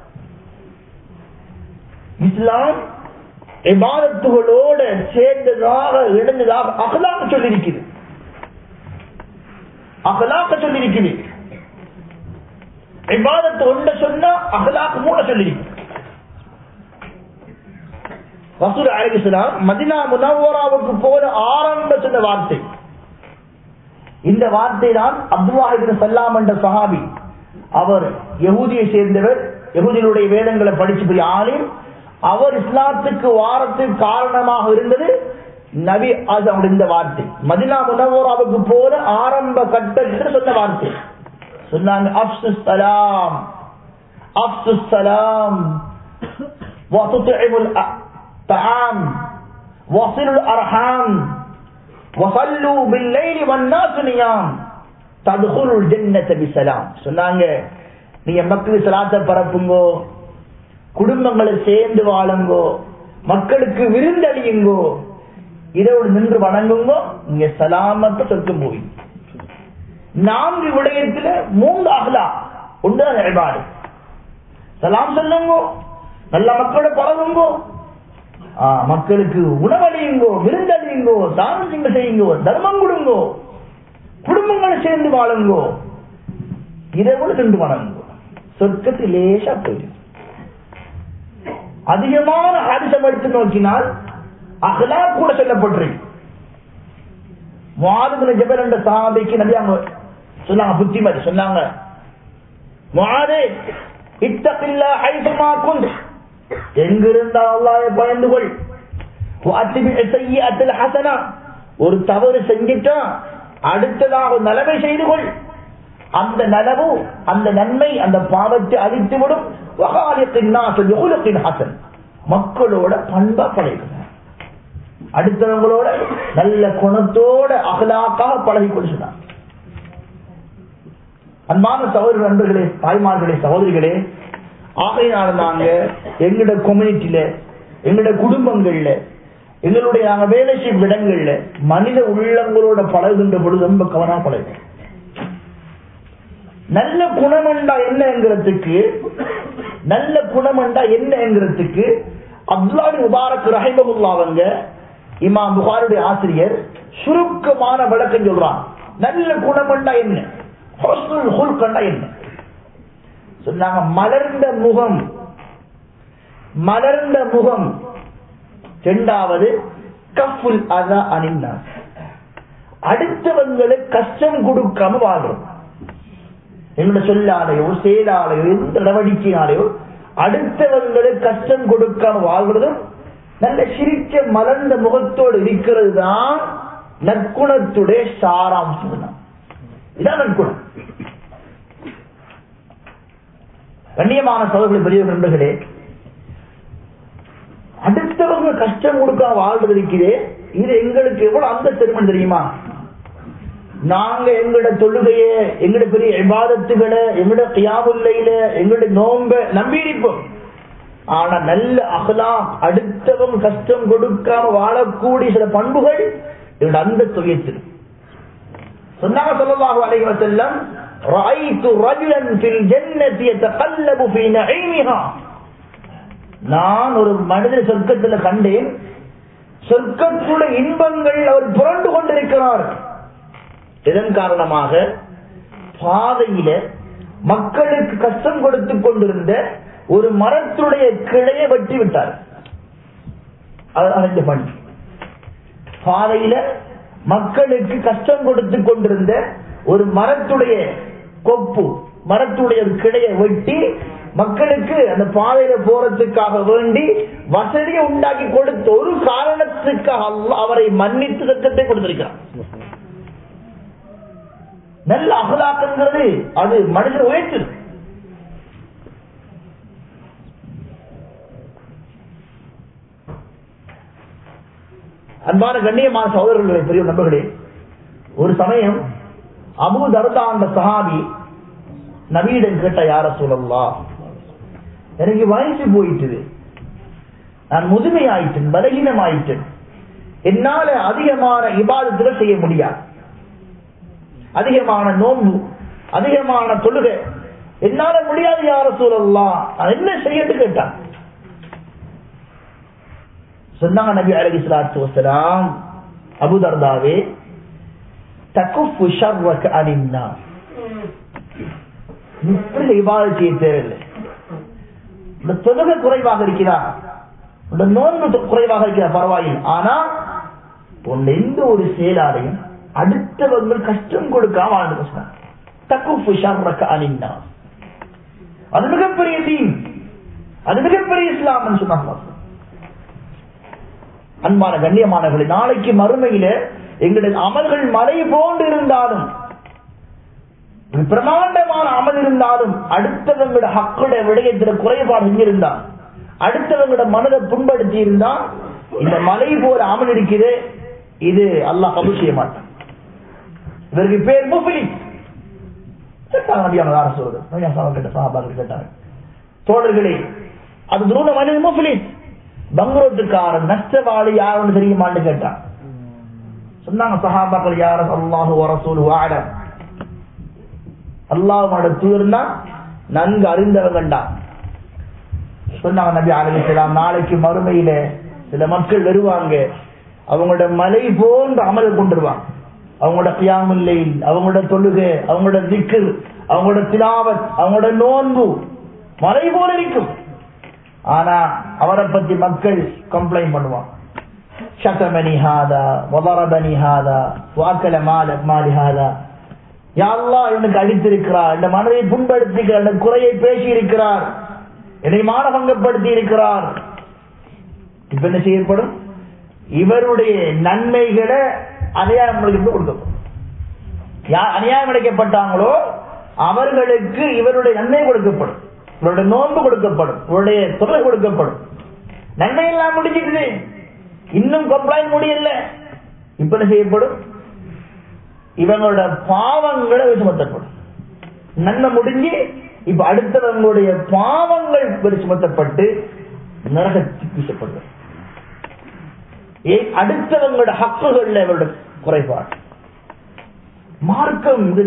இஸ்லாம் இபாதத்துகளோட சேர்ந்ததாக இணைந்ததாக அகலாக சொல்லியிருக்குது அகலாக்க சொல்லியிருக்குது இபாதத்து ஒன்ற சொன்னா அகலாக்கு மூட சொல்லியிருக்கு ரசூல் அலைஹிஸ்ஸலாம் மதினா முனவராவுக்கு போன ஆரம்ப சொன்ன வார்த்தை இந்த வார்த்தை தான் அப்துல்லாஹிபின் சல்லாம் என்ற சஹாபி அவர் யகூதியை சேர்ந்தவர் யகூதிகளுடைய வேதங்களை படிச்சு பெரிய ஆலிம் அவர் இஸ்லாத்துக்கு வாரத்துக்கு காரணமாக இருந்தது நபி ஆசம் இந்த வார்த்தை மதினா முனவராவுக்கு போன ஆரம்ப கட்டத்தில் சொன்ன வார்த்தை சொன்னாங்க அப்சு சலாம் அப்சு சலாம் وتطعم الطعام وصلوا الأرحام وصلوا بالليل والناس نيام تدخلوا الجنة بسلام சொன்னாங்க நீங்க மக்கள் சலாத்தை பரப்புங்கோ குடும்பங்களை சேர்ந்து வாழுங்கோ மக்களுக்கு விருந்தளியுங்கோ இரவு நின்று வணங்குங்கோ நீங்க சலாமத்தை சொர்க்கம் போய் நான்கு விடயத்துல மூன்று அகலா ஒன்று இபாடு சலாம் சொல்லுங்கோ நல்ல மக்களோட பழகுங்கோ ஆ, மக்களுக்கு உணவளியுங்கோ விருந்தளியுங்கோ தானசிங்க செய்யுங்கோ தர்மம் கொடுங்கோ குடும்பங்களை சேர்ந்து வாழுங்கோ இதை கூட சென்று வணங்குங்கோ சொர்க்கத்தில் லேசா போயிடும் அதிகமான ஹாரிசம் எடுத்து நோக்கினால் அகலா கூட சொல்லப்பட்டிருக்கு முஆதுபின் ஜபல் என்ற சாபிக்கு நபி அவங்க சொன்னாங்க புத்திமதி சொன்னாங்க முஆதே இத்தகில்லா ஹைசுமா குந்த் எங்கிருந்தால் அல்லாஹ்வை பயந்து கொள் வஅத்திபி ஸய்யிஅத்தில் ஹஸனா ஒரு தவறு செஞ்சிட்டா அடுத்ததாக நலவை செய்து கொள் அந்த நலவு அந்த நன்மை அந்த பாவத்தை அழித்துவிடும் வகாலியத்தின் ஹசன் மக்களோட பண்பா பழகும் அடுத்தவங்களோட நல்ல குணத்தோட அகலாக்காக பழகி கொண்டு சொன்னார் அன்பான சகோதர நண்பர்களே தாய்மார்களே சகோதரிகளே ஆகையினால நாங்க எங்கட கம்யூனிட்டியில எங்கட குடும்பங்கள்ல எங்களுடைய நாங்க வேலை செய்யும் இடங்கள்ல மனித உள்ளங்களோட பழகுகின்ற பொழுது ரொம்ப கவனமா பழகும் நல்ல குணமண்டா என்னங்கிறதுக்கு நல்ல குணமண்டா என்னங்கிறதுக்கு அப்துல்லாடி முபாரக் ரஹிமகுல்லா அவங்க இமாம் புகாருடைய ஆசிரியர் சுருக்கமான விளக்கம் சொல்றான் நல்ல குணமண்டா என்ன ஹொஸ்னுல் ஹுல்கண்டா என்ன சொன்னாங்க மலர்ந்த முகம் மலர்ந்த முகம் இரண்டாவது கஃபுல் அதா அணிந்தார் அடுத்தவங்களுக்கு கஷ்டம் கொடுக்காம வாழ்றோம் எங்களுடைய சொல்லாலையோ செயலாலையோ எந்த நடவடிக்கையாலையோ அடுத்தவங்களுக்கு கஷ்டம் கொடுக்காம வாழ்றதும் நல்ல சிரிக்க மலர்ந்த முகத்தோடு இருக்கிறது தான் நற்குணத்துடைய சாராம்சம் தான் இதான் நற்குணம் கண்ணியமான சோதர்கள் பெரிய நண்பர்களே அடுத்தவங்க கஷ்டம் கொடுக்காம வாழ்றது இருக்கிறே இது எங்களுக்கு எவ்வளவு அந்த பெருமன் தெரியுமா நாங்க எங்களோட தொழுகைய எங்களோட பெரிய விவாதத்துகளை எங்களோட கியாமுல்லையில எங்களோட நோம்ப நம்பி இருப்போம் ஆனா நல்ல அகலாம் அடுத்தவங்க கஷ்டம் கொடுக்காம வாழக்கூடிய சில பண்புகள் எங்களோட அந்த துயத்தில் சொன்னாங்க சொல்லலாக அலைவ செல்லம் رأيت رجلا في الجنة يتقلب في نعيمها நான் ஒரு மனித சொர்க்கத்துல கண்டேன் சொர்க்கத்துள்ள இன்பங்கள் அவர் புரண்டு கொண்டிருக்கிறார் இதன் காரணமாக பாதையில மக்களுக்கு கஷ்டம் கொடுத்து கொண்டிருந்த ஒரு மரத்துடைய கிளையை வெட்டி விட்டார் அந்த பணி பாதையில மக்களுக்கு கஷ்டம் கொடுத்து கொண்டிருந்த ஒரு மரத்துடைய கொப்பு மரத்துடைய கிளையை வெட்டி மக்களுக்கு அந்த பாதையில போறதுக்காக வேண்டி வசதியை உண்டாக்கி கொடுத்த ஒரு காரணத்துக்காக அவரை மன்னித்து சட்டத்தை கொடுத்திருக்கிறார் நல்ல அகலாக்குங்கிறது அது மனிதர் உயர்த்து அன்பான கண்ணியமான சகோதரர்களே பெரிய நண்பர்களே ஒரு சமயம் அபு தர்தா அந்த சஹாபி நவீடன் கேட்ட யார சொல்லலாம் எனக்கு வயசு போயிட்டுது நான் முதுமை ஆயிட்டேன் பலகீனம் ஆயிட்டேன் என்னால அதிகமான இபாதத்துல செய்ய முடியாது அதிகமான நோன்பு அதிகமான தொழுகை என்னால முடியாது யார சூழல்லாம் நான் என்ன செய்யட்டு கேட்டான் சொன்னாங்க நபி அலி சலாத்து வசலாம் அபுதர்தாவே தகுஃபு ஷர்வக அனின்னா இப்படி இபாதம் செய்ய தேவையில்லை இந்த தொழுகை குறைவாக இருக்கிறா இந்த நோன்பு குறைவாக இருக்கிற பரவாயில்லை ஆனா உன் எந்த ஒரு செயலாலையும் அடுத்தவங்க கஷ்டம் கொடுக்காம வாழ்ந்து கஷ்டம் தக்குஃபு ஷர்வக அனின்னா அது மிகப்பெரிய தீன் அது மிகப்பெரிய இஸ்லாம் சொன்னாங்க அன்பான கண்ணியமானவர்களை நாளைக்கு மறுமையில எங்களுடைய அமல்கள் மலை போன்று இருந்தாலும் பிரமாண்டமான அமல் இருந்தாலும் அடுத்தவங்களோட ஹக்குடைய விடயத்தில் குறைபாடு செஞ்சிருந்தா அடுத்தவங்களோட மனதை புண்படுத்தி இருந்தா இந்த மலை போல அமல் இருக்குது இது அல்லாஹ் கபூல் செய்ய மாட்டான் இதற்கு பேர் முஃபிலி தோழர்களே அது துருவ மனித முஃபிலி பங்கரோட்டுக்காரன் நஷ்டவாளி யாருன்னு தெரியுமான்னு கேட்டான் சொன்னாங்க சஹாபாக்கள் யார அல்லாஹு வரசூலு வாட அல்லாஹோட தூர்னா நன்கு அறிந்தவங்கண்டா சொன்னாங்க நபி அலிசலாம் நாளைக்கு மறுமையில சில மக்கள் வருவாங்க அவங்களோட மலை போன்ற அமல் கொண்டுருவாங்க அவங்களோட பியாமில்லை அவங்களோட தொழுகை அவங்களோட திக்கு அவங்களோட திலாவத் அவங்களோட நோன்பு மலை போல இருக்கும் ஆனா அவரை பத்தி மக்கள் கம்ப்ளைண்ட் பண்ணுவாங்க شتمني هذا وضربني هذا واكل مال مال هذا யாழ்லா எனக்கு அடித்திருக்கிறார் இந்த மனதை புண்படுத்திக்கிறார் இந்த குறையை பேசி இருக்கிறார் என்னை மானபங்கப்படுத்தி இருக்கிறார் இப்ப என்ன செய்யப்படும் இவருடைய நன்மைகளை அநியாயம் கொடுக்கப்படும் யார் அநியாயம் அடைக்கப்பட்டாங்களோ அவர்களுக்கு இவருடைய நன்மை கொடுக்கப்படும் இவருடைய நோன்பு கொடுக்கப்படும் இவருடைய தொகை கொடுக்கப்படும் நன்மை எல்லாம் முடிஞ்சிட்டு இன்னும் கம்ப்ளைண்ட் முடியல இப்ப என்ன செய்யப்படும் இவங்களோட பாவங்களை சுமத்தப்படும் நன்மை முடிஞ்சு இப்ப அடுத்தவங்களுடைய பாவங்கள் இவர் சுமத்தப்பட்டு நரகத்துக்கு வீசப்படுவது ஏன் அடுத்தவங்களோட ஹக்குகள்ல இவருடைய குறைபாடு மார்க்கம் இது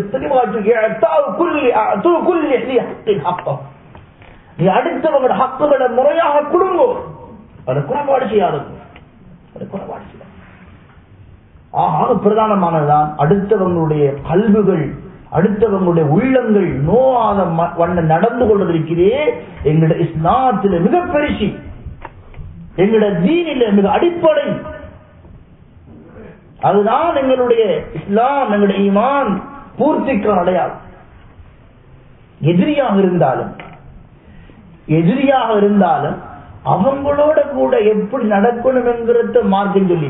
தெளிவாக நீ அடுத்தவங்களோட ஹக்குகளை முறையாக கொடுங்கோ அதை குறைபாடு செய்யாது அதை குறைபாடு செய்யாது ஆக பிரதானமானதுதான் அடுத்தவங்களுடைய கல்விகள் அடுத்தவங்களுடைய உள்ளங்கள் நோவாத வண்ண நடந்து கொள்வதற்கிறே எங்களோட இஸ்லாத்தில் மிக பெருசி எங்களோட தீனில மிக அடிப்படை அதுதான் எங்களுடைய இஸ்லாம் எங்களுடைய ஈமான் பூர்த்திக்கு அடையாளம் எதிரியாக இருந்தாலும் எதிரியாக இருந்தாலும் அவங்களோட கூட எப்படி நடக்கணும் என்கிறத மார்க்கம் சொல்லி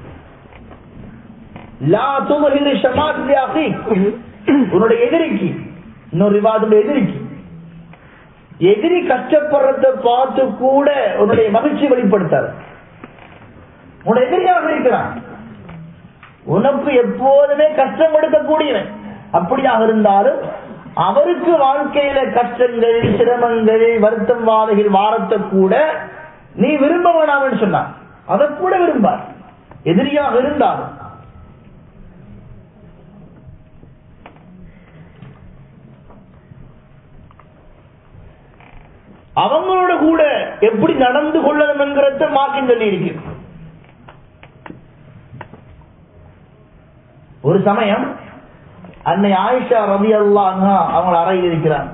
உன்னுடைய எதிரிக்கு இன்னொரு விவாதம் எதிரிக்கு எதிரி கஷ்டப்படுறத பார்த்து கூட உன்னுடைய மகிழ்ச்சி வெளிப்படுத்தாது உன்னுடைய எதிரியாக இருக்கிறான் உனக்கு எப்போதுமே கஷ்டம் கொடுக்கக்கூடியவன் அப்படியாக இருந்தாலும் அவருக்கு வாழ்க்கையில கஷ்டங்கள் சிரமங்கள் வருத்தம் வாதைகள் வாரத்தை கூட நீ விரும்ப வேணாம்னு சொன்னான் அதை கூட விரும்பார் எதிரியாக இருந்தாலும் அவங்களோட கூட எப்படி நடந்து கொள்ளணும் என்கிறத மார்க்கம் சொல்லி இருக்கு ஒரு சமயம் அன்னை ஆயிஷா ரவி அல்லா அவங்க அறையில் இருக்கிறாங்க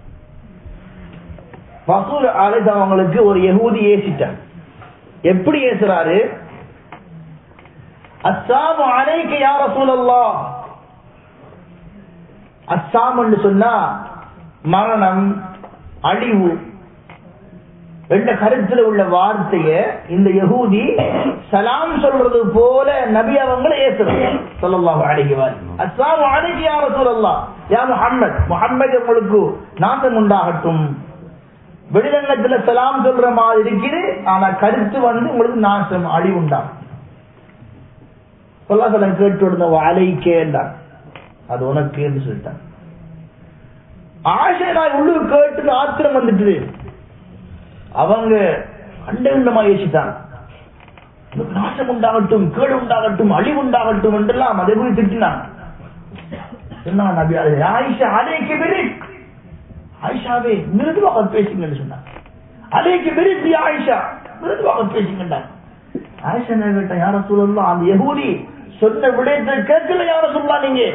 வசூல் அழைத்து அவங்களுக்கு ஒரு யகூதி ஏசிட்டார் எப்படி ஏசுறாரு அஸ்ஸாமு அலைக்கு யார சூழல்லா அஸ்ஸாம் என்று சொன்னா மரணம் அழிவு என்ற கருத்துல உள்ள வார்த்தைய இந்த யகூதி சலாம் சொல்றது போல நபி அவங்களை ஏசுறாங்க சொல்லலாம் அழகிவார் அஸ்ஸாமு அலைக்கு யா ரசூலல்லாஹ் யா முஹம்மத் முஹம்மது உங்களுக்கு நாசம் உண்டாகட்டும் வெளிரங்கத்துல சலாம் சொல்ற மாதிரி இருக்குது ஆனா கருத்து வந்து உங்களுக்கு நாசம் அழிவு உண்டாகும் சொல்லா சொல்ல கேட்டு விடுந்த அலைக்கேண்டான் அது உனக்கு என்று சொல்லிட்டான் ஆசை நான் உள்ளூர் கேட்டு ஆத்திரம் வந்துட்டு அவங்க அண்டமா யோசித்தாங்க நாசம் உண்டாகட்டும் கேடு உண்டாகட்டும் அழிவு உண்டாகட்டும் என்றெல்லாம் அதை போய் திட்டினாங்க சொன்னா நபி ஆயிஷா அலைக்கு பெரிக் ஆயிஷாவே மிருதுவாக பேசுங்கன்னு சொன்னாங்க அலைக்கு பெரிக் ஆயிஷா மிருதுவாக பேசுங்கண்டாங்க ஆயிஷா என்ன கேட்ட யார சொல்லலாம் அந்த யகூதி சொன்ன விடயத்தை கேட்கல யார சொல்லலாம் நீங்க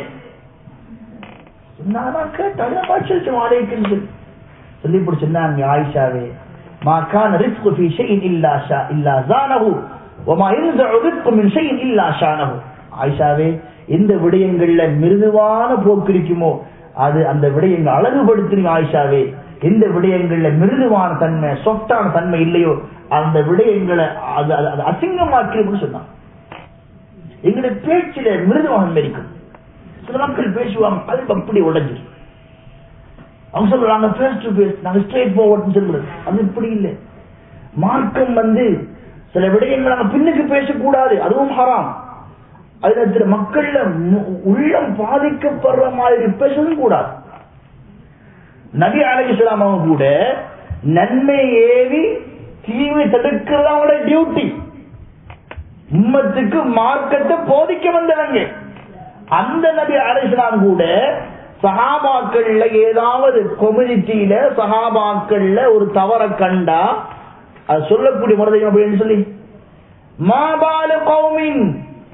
நான் கேட்டேன் பட்சம் அலைக்குன்னு சொல்லி இப்படி சொன்னாங்க ஆயிஷாவே ما كان رزق في شيء إلا شاء إلا زانه وما ينزع رزق من شيء إلا شانه ஆயிஷாவே எந்த விடயங்கள்ல மிருதுவான போக்கு இருக்குமோ அது அந்த விடயங்கள் அழகுபடுத்துறீங்க ஆயிஷாவே எந்த விடயங்கள்ல மிருதுவான தன்மை சொஃப்டான தன்மை இல்லையோ அந்த விடயங்களை அது அது அசிங்கமாக்கிறோம்னு சொன்னான் எங்களுடைய பேச்சில மிருதுவானம் இருக்கும் சில மக்கள் பேசுவாங்க அது அப்படி உடஞ்சிடும் அவங்க சொல்றாங்க ஃபேஸ் டு ஃபேஸ் நாங்க ஸ்ட்ரெயிட் ஃபார்வர்ட் சொல்றது அது இப்படி இல்லை மார்க்கம் வந்து சில விடயங்கள் நாங்க பின்னுக்கு பேசக்கூடாது அதுவும் ஹராம் அதுல சில மக்கள்ல உள்ளம் பாதிக்கப்படுற மாதிரி பேசவும் கூடாது நபி அலிஸ்லாம் அவங்க கூட நன்மை ஏவி தீமை தடுக்கிறது அவங்களோட டியூட்டி உம்மத்துக்கு மார்க்கத்தை போதிக்க வந்தவங்க அந்த நபி அலிஸ்லாம் கூட சஹாபாக்கள்ல ஏதாவது கம்யூனிட்டியில சஹாபாக்கள்ல ஒரு தவற கண்டா அது சொல்லக்கூடிய முறை அப்படின்னு சொல்லி மாபால கௌமின்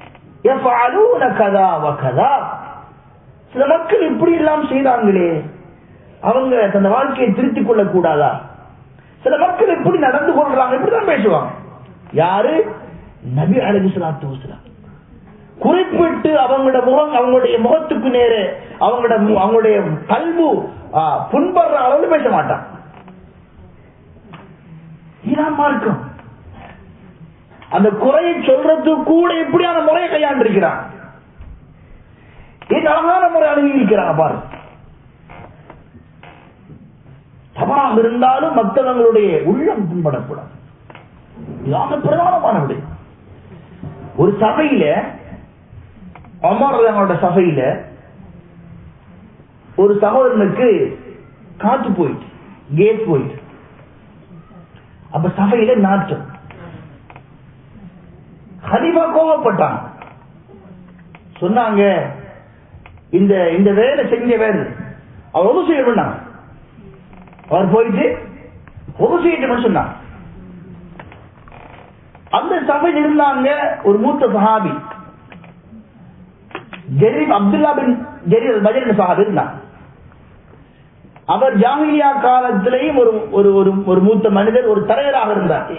கதா கதா சில மக்கள் இப்படி எல்லாம் செய்தாங்களே அவங்க தந்த வாழ்க்கையை திருத்திக் கொள்ள கூடாதா சில மக்கள் எப்படி நடந்து கொள்றாங்க இப்படிதான் பேசுவாங்க யாரு நபி அலகி சலாத்து வசலாம் குறிப்பிட்டு அவங்களோட முகம் அவங்களுடைய முகத்துக்கு நேர அவங்களோட அவங்களுடைய கல்வு புண்படுற அளவு பேச மாட்டான் இதான் மார்க்கம் அந்த குறையை சொல்றது கூட எப்படியான முறையை கையாண்டிருக்கிறான் இது அழகான முறை அணுகி இருக்கிறான் பாரு தவறாக இருந்தாலும் மற்றவங்களுடைய உள்ளம் புண்படக்கூடாது இதான பிரதானமான விடை ஒரு சபையில அமர்றவங்களோட சபையில ஒரு சகோதரனுக்கு காத்து போயிட்டு கேஸ் போயிட்டு அப்ப சபையில நாற்றம் ஹரிபா கோவப்பட்டான் சொன்னாங்க இந்த இந்த வேலை செஞ்ச வேறு அவர் ஒது செய்ய வேண்டாம் அவர் போயிட்டு ஒது செய்யட்டும் சொன்னாங்க அந்த சபையில் இருந்தாங்க ஒரு மூத்த சஹாபி ஜெரீப் அப்துல்லா பின் ஜெரீர் பஜர் சஹாபி இருந்தாங்க அவர் ஜாமிலியா காலத்திலேயும் ஒரு ஒரு ஒரு ஒரு மூத்த மனிதர் ஒரு தலைவராக இருந்தார்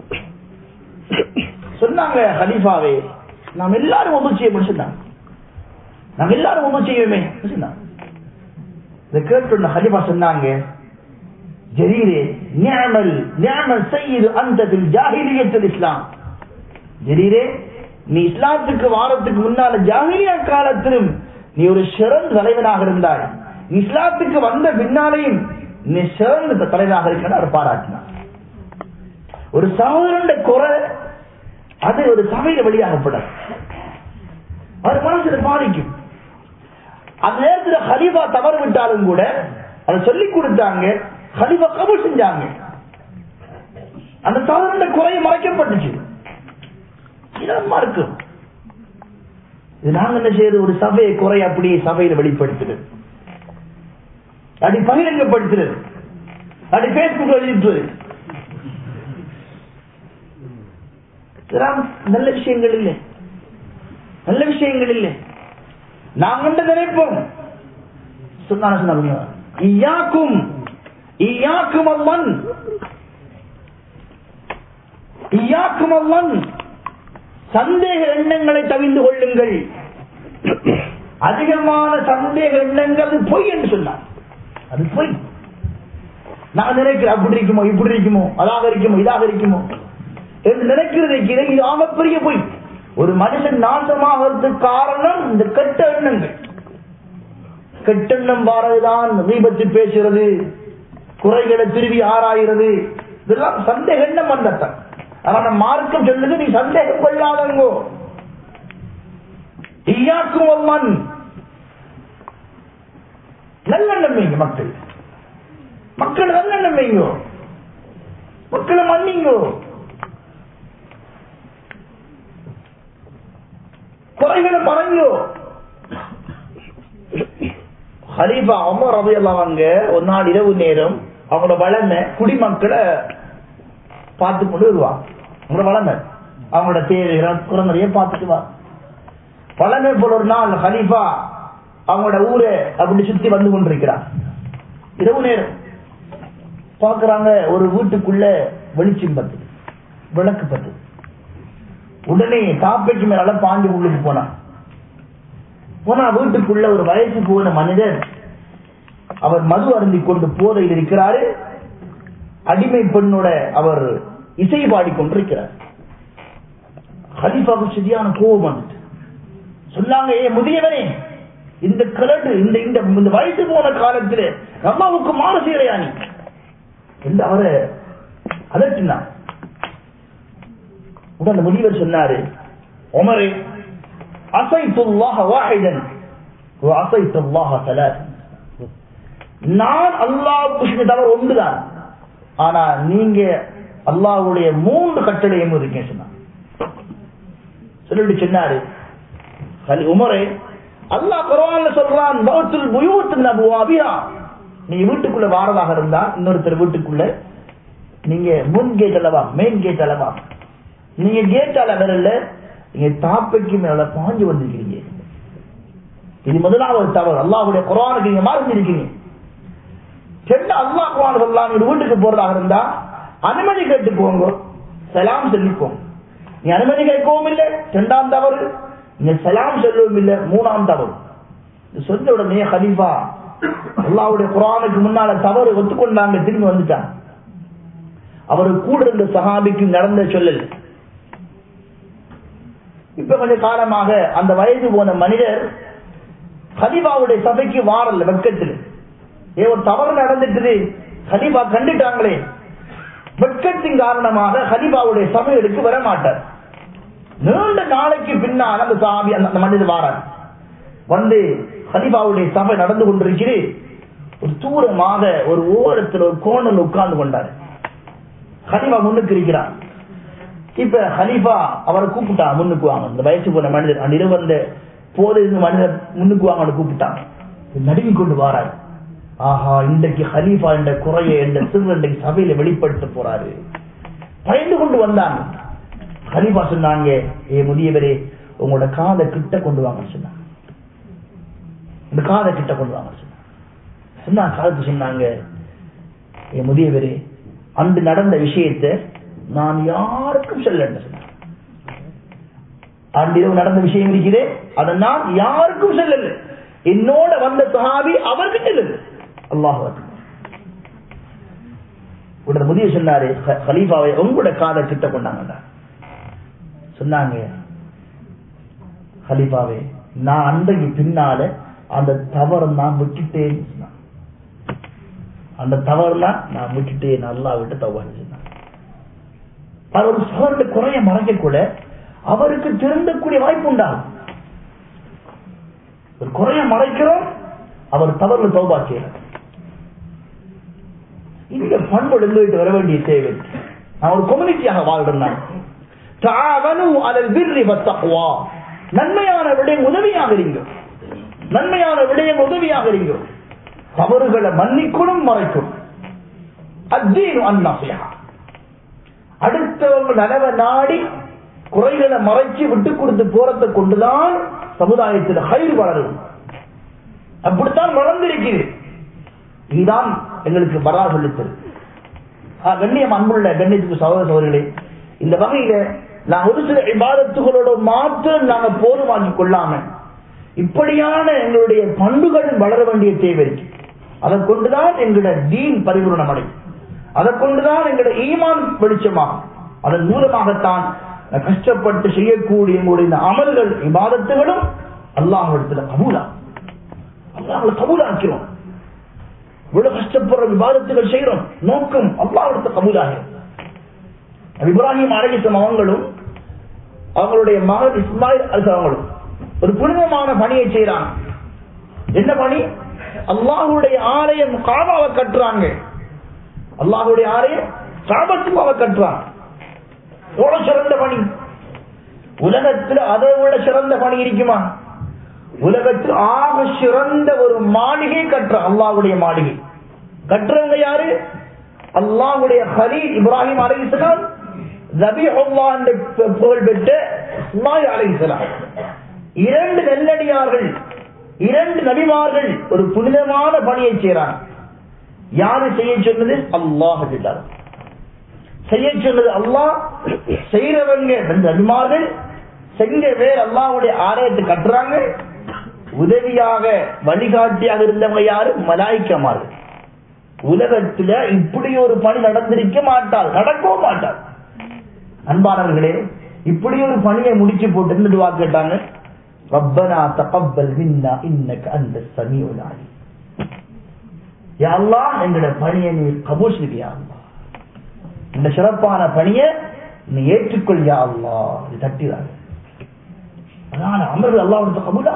சொன்னாங்க ஹலீஃபாவே நாம் எல்லாரும் ஒன்று செய்ய முடிச்சுட்டாங்க நாம் எல்லாரும் ஒன்று செய்யவே இதை கேட்டு ஹலிஃபா சொன்னாங்க ஜரீரே நியமல் நியமல் செய்யுது அந்த ஜாகிலியத்தில் இஸ்லாம் ஜரீரே நீ இஸ்லாத்துக்கு வாரத்துக்கு முன்னால ஜாகிலியா காலத்திலும் நீ ஒரு சிறந்த தலைவனாக இருந்தாய் இஸ்லாத்துக்கு வந்த பின்னாலேயும் நீ சிறந்த தலைவராக இருக்க பாராட்டினார் ஒரு சகோதரன் குறை அது ஒரு சபையில வெளியாகப்படாது அது மனசுல பாதிக்கும் அந்த நேரத்தில் ஹலிஃபா தவறு விட்டாலும் கூட அதை சொல்லி கொடுத்தாங்க ஹலிஃபா கபூல் செஞ்சாங்க அந்த சகோதரன் குறைய மறைக்கப்பட்டுச்சு இதமா இருக்கும் இது நாங்க என்ன செய்யறது ஒரு சபையை குறை அப்படியே சபையில வெளிப்படுத்துறது அப்படி பகிரங்கப்படுத்துறது அப்படி பேஸ்புக் எழுதிட்டு இதெல்லாம் நல்ல விஷயங்கள் இல்லை நல்ல விஷயங்கள் இல்லை நாம் கண்டு நினைப்போம் சொன்னாங்க ஈயாக்கும் ஈயாக்கும் அம்மன் ஈயாக்கும் அம்மன் சந்தேக எண்ணங்களை தவிந்து கொள்ளுங்கள் அதிகமான சந்தேக எண்ணங்கள் அது பொய் என்று சொன்னார் அது பொய் நான் நினைக்கிறேன் அப்படி இருக்குமோ இப்படி இருக்குமோ அதாக இருக்குமோ இதாக இருக்குமோ என்று நினைக்கிறதுக்கு இது ஆகப்பெரிய பொய் ஒரு மனுஷன் நாசமாகிறதுக்கு காரணம் இந்த கெட்ட எண்ணங்கள் கெட்டெண்ணம் வாரதுதான் தீபத்து பேசுறது குறைகளை திருவி ஆராயிறது இதெல்லாம் சந்தேக எண்ணம் வந்தத்தான் ஆனா மார்க்கம் சொல்லுது நீ சந்தேகம் கொள்ளாதங்கோ ஈயாக்கும் மண் நல்லெண்ணம் வைங்க மக்கள் மக்கள் நல்லெண்ணம் வைங்கோ மக்களை மன்னிங்கோ குறைகளை மறங்கோ ஹலீஃபா அமர் ரவி அவங்க ஒரு நாள் இரவு நேரம் அவங்களோட வளமை குடிமக்களை பார்த்து கொண்டு வருவாங்க அவங்களோட வளமை அவங்களோட தேவைகள் குரங்களையே பார்த்துட்டு வா வளமை போல ஒரு நாள் ஹலீஃபா அவங்களோட ஊரை அப்படி சுத்தி வந்து கொண்டிருக்கிறார் இரவு நேரம் பாக்குறாங்க ஒரு வீட்டுக்குள்ள வெளிச்சம் பத்து விளக்கு பத்து உடனே காப்பைக்கு மேல பாஞ்சு உள்ளுக்கு போனான் போனா வீட்டுக்குள்ள ஒரு வயசு போன மனிதர் அவர் மது அருந்தி கொண்டு போதையில் இருக்கிறாரு அடிமை பெண்ணோட அவர் இசை பாடிக்கொண்டிருக்கிறார் ஹலிஃபாவுக்கு சரியான கோபம் வந்துட்டு சொன்னாங்க ஏ முதியவனே இந்த கிழடு இந்த இந்த இந்த வயசு போன காலத்தில் அம்மாவுக்கு மாறு செய்யறையா நீ என்று அவரை அதட்டினான் உடனே முதியவர் சொன்னாரு உமரே அசைத்துல்லாஹ வாஹிதன் அசைத்துல்லாஹ சலாத் நான் அல்லாஹ் தவிர ஒன்றுதான் ஆனா நீங்க அல்லாஹ்வுடைய மூன்று கட்டளையும் இருக்கீங்க சொன்னார் சொல்லிட்டு சொன்னாரு கலி உமரே அல்லாஹ் குர்ஆன்ல சொல்றான் பௌத்துல் புயூத் நபுவாபியா நீ வீட்டுக்குள்ள வாரதாக இருந்தா இன்னொருத்தர் வீட்டுக்குள்ள நீங்க முன் கேட் அளவா மெயின் கேட் அளவா நீங்க கேட் அளவில் நீங்க தாப்பைக்கு மேல பாஞ்சு வந்திருக்கிறீங்க இது முதலாவது தவறு அல்லாஹ்வுடைய குர்ஆனுக்கு நீங்க மறந்திருக்கீங்க சென்று அல்லாஹ் குர்ஆன் சொல்லலாம் ஒரு வீட்டுக்கு போறதாக இருந்தா அனுமதி கேட்டு போங்க சலாம் சொல்லிப்போம் நீ அனுமதி கேட்கவும் இல்லை இரண்டாம் தவறு நீங்க சலாம் சொல்லவும் இல்லை மூணாம் தவறு இது சொன்ன உடனே ஹலீஃபா அல்லாவுடைய குரானுக்கு முன்னால தவறு ஒத்துக்கொண்டாங்க திரும்பி வந்துட்டாங்க அவரு கூட இருந்த சஹாபிக்கு நடந்த சொல்லல் இப்ப கொஞ்ச காலமாக அந்த வயது போன மனிதர் ஹலீஃபாவுடைய சபைக்கு வாரல்ல வெக்கத்தில் ஏ ஒரு தவறு நடந்துட்டுது ஹலீஃபா கண்டுட்டாங்களே வெட்கத்தின் காரணமாக ஹலீஃபாவுடைய சபைகளுக்கு வர மாட்டார் நீண்ட நாளைக்கு பின்னால் அந்த சாமி அந்த அந்த மனிதர் வாரார் வந்து ஹலீஃபாவுடைய சபை நடந்து கொண்டிருக்கிறது ஒரு தூரமாக ஒரு ஓரத்தில் ஒரு கோணல் உட்கார்ந்து கொண்டார் ஹலீஃபா முன்னுக்கு இருக்கிறார் இப்ப ஹலீஃபா அவரை கூப்பிட்டா முன்னுக்கு வாங்க இந்த வயசு போன மனிதர் அந்த இருவந்த போது இருந்த மனிதர் முன்னுக்கு வாங்கன்னு கூப்பிட்டாங்க நடுங்கி கொண்டு வாரார் ஆஹா இன்றைக்கு ஹலீஃபா என்ற குறைய என்ற சிறு இன்றைக்கு சபையில வெளிப்படுத்த போறாரு பயந்து கொண்டு வந்தாங்க ஹலீஃபா சொன்னாங்க ஏ முதியவரே உங்களோட காதை கிட்ட கொண்டு வாங்க சொன்னாங்க இந்த காதை கிட்ட கொண்டு வாங்க சொன்னாங்க சொன்னா காலத்து சொன்னாங்க ஏ முதியவரே அன்று நடந்த விஷயத்தை நான் யாருக்கும் சொல்லல சொன்னாங்க அன்று இரவு நடந்த விஷயம் இருக்கிறே அதை நான் யாருக்கும் சொல்லல என்னோட வந்த சஹாபி அவருக்கு சொல்லல அல்லாஹ் உடனே முதிய சொன்னாரு "ஹ- ஹலீஃபாவை உங்களோட காதை கிட்ட கொண்டாங்க சொன்னாங்க ஹலீஃபாவே நான் அன்றைக்கு பின்னால அந்த தவறு நான் விட்டுட்டேன்னு சொன்னான் அந்த தவறுலாம் நான் விட்டுட்டேன் நல்லா விட்டு தவறு சொன்னான் அவர் ஒரு சவருடைய குறைய மறைக்க கூட அவருக்கு திருந்தக்கூடிய வாய்ப்பு உண்டாகும் ஒரு குறைய மறைக்கிறோம் அவர் தவறுல தௌபா செய்யறார் இந்த பண்பு எழுந்துட்டு வர வேண்டிய தேவை நான் ஒரு கம்யூனிட்டியாக வாழ்றேன் நான் தாவனு அலல் பிர்ரி வத்தக்வா நன்மையான விடயம் உதவியாக இருங்க நன்மையான விடயம் உதவியாக இருங்க தவறுகளை மன்னிக்கணும் மறைக்கும் அத்தீனு அந்நசியா அடுத்தவங்க நலவை நாடி குறைகளை மறைச்சு விட்டு கொடுத்து போறதை கொண்டுதான் சமுதாயத்தில் ஹைர் வளரும் அப்படித்தான் வளர்ந்திருக்கிறது இதுதான் எங்களுக்கு வரா சொல்லித்தரு ஆ, கண்ணியம் அன்புள்ள கண்ணியத்துக்கு சகோதர சகோதரிகளே இந்த வகையில நான் ஒரு சில இபாதத்துகளோட மாத்திரம் நாங்க போதுமாக்கி கொள்ளாம இப்படியான எங்களுடைய பண்புகள் வளர வேண்டிய தேவை இருக்கு அதை கொண்டுதான் எங்களுடைய தீன் பரிபூர்ணம் அடையும் அதை கொண்டுதான் எங்களுடைய ஈமான் வெளிச்சமாகும் அதன் மூலமாகத்தான் நான் கஷ்டப்பட்டு செய்யக்கூடிய எங்களுடைய இந்த அமல்கள் இபாதத்துகளும் அல்லாஹிடத்துல கபூலா அல்லாஹ்ல கபூலாக்கிறோம் இவ்வளவு கஷ்டப்படுற விவாதத்துகள் செய்யறோம் நோக்கம் அல்லாவிடத்தை கபூலாகிறோம் இப்ராஹிம் அழகிசம் அவங்களும் அவங்களுடைய மகன் இஸ்மாயில் அலிஸ் அவங்களும் ஒரு புனிதமான பணியை செய்யறாங்க என்ன பணி அல்லாஹுடைய ஆலயம் காபாவை கட்டுறாங்க அல்லாஹுடைய ஆலயம் காபத்துமாவை கட்டுறாங்க எவ்வளவு சிறந்த பணி உலகத்தில் அதை விட சிறந்த பணி இருக்குமா உலகத்தில் ஆக சிறந்த ஒரு மாளிகை கட்டுற அல்லாஹ்வுடைய மாளிகை கட்டுறவங்க யாரு அல்லாஹ்வுடைய ஹலீல் இப்ராஹிம் அலைஹிஸ்ஸலாம் ஜபீஹுல்லா என்ற பு- புகழ் பெற்ற இஸ்மாயில் அலைஹிஸ்ஸலாம் இரண்டு நெல்லடியார்கள் இரண்டு நபிமார்கள் ஒரு புனிதமான பணியை செய்றாங்க யாரு செய்ய சொன்னது அல்லாஹ் சொல்றார் செய்ய சொன்னது அல்லாஹ் செய்யறவங்க ரெண்டு நபிமார்கள் செஞ்ச பேர் அல்லாஹ்வுடைய ஆலயத்தை கட்டுறாங்க உதவியாக வழிகாட்டியாக இருந்தவங்க யாரு மலாய்க்கமார்கள் உலகத்துல இப்படி ஒரு பணி நடந்திருக்க மாட்டாள் நடக்கவும் மாட்டாள் அன்பானவர்களே இப்படி ஒரு பணியை முடிச்சு போட்டு என்ன துவா கேட்டாங்க ரப்பனா தகப்பல் மின்னா இன்னக அந்த சமீஉல் அலீம் யா அல்லாஹ் எங்களோட பணியை நீ கபூல் செய்ய யா அல்லாஹ் இந்த சிறப்பான பணியை நீ ஏற்றுக்கொள் யா அல்லாஹ் இது தட்டிறாங்க அதனால அமர்வு அல்லாஹ் கபூலா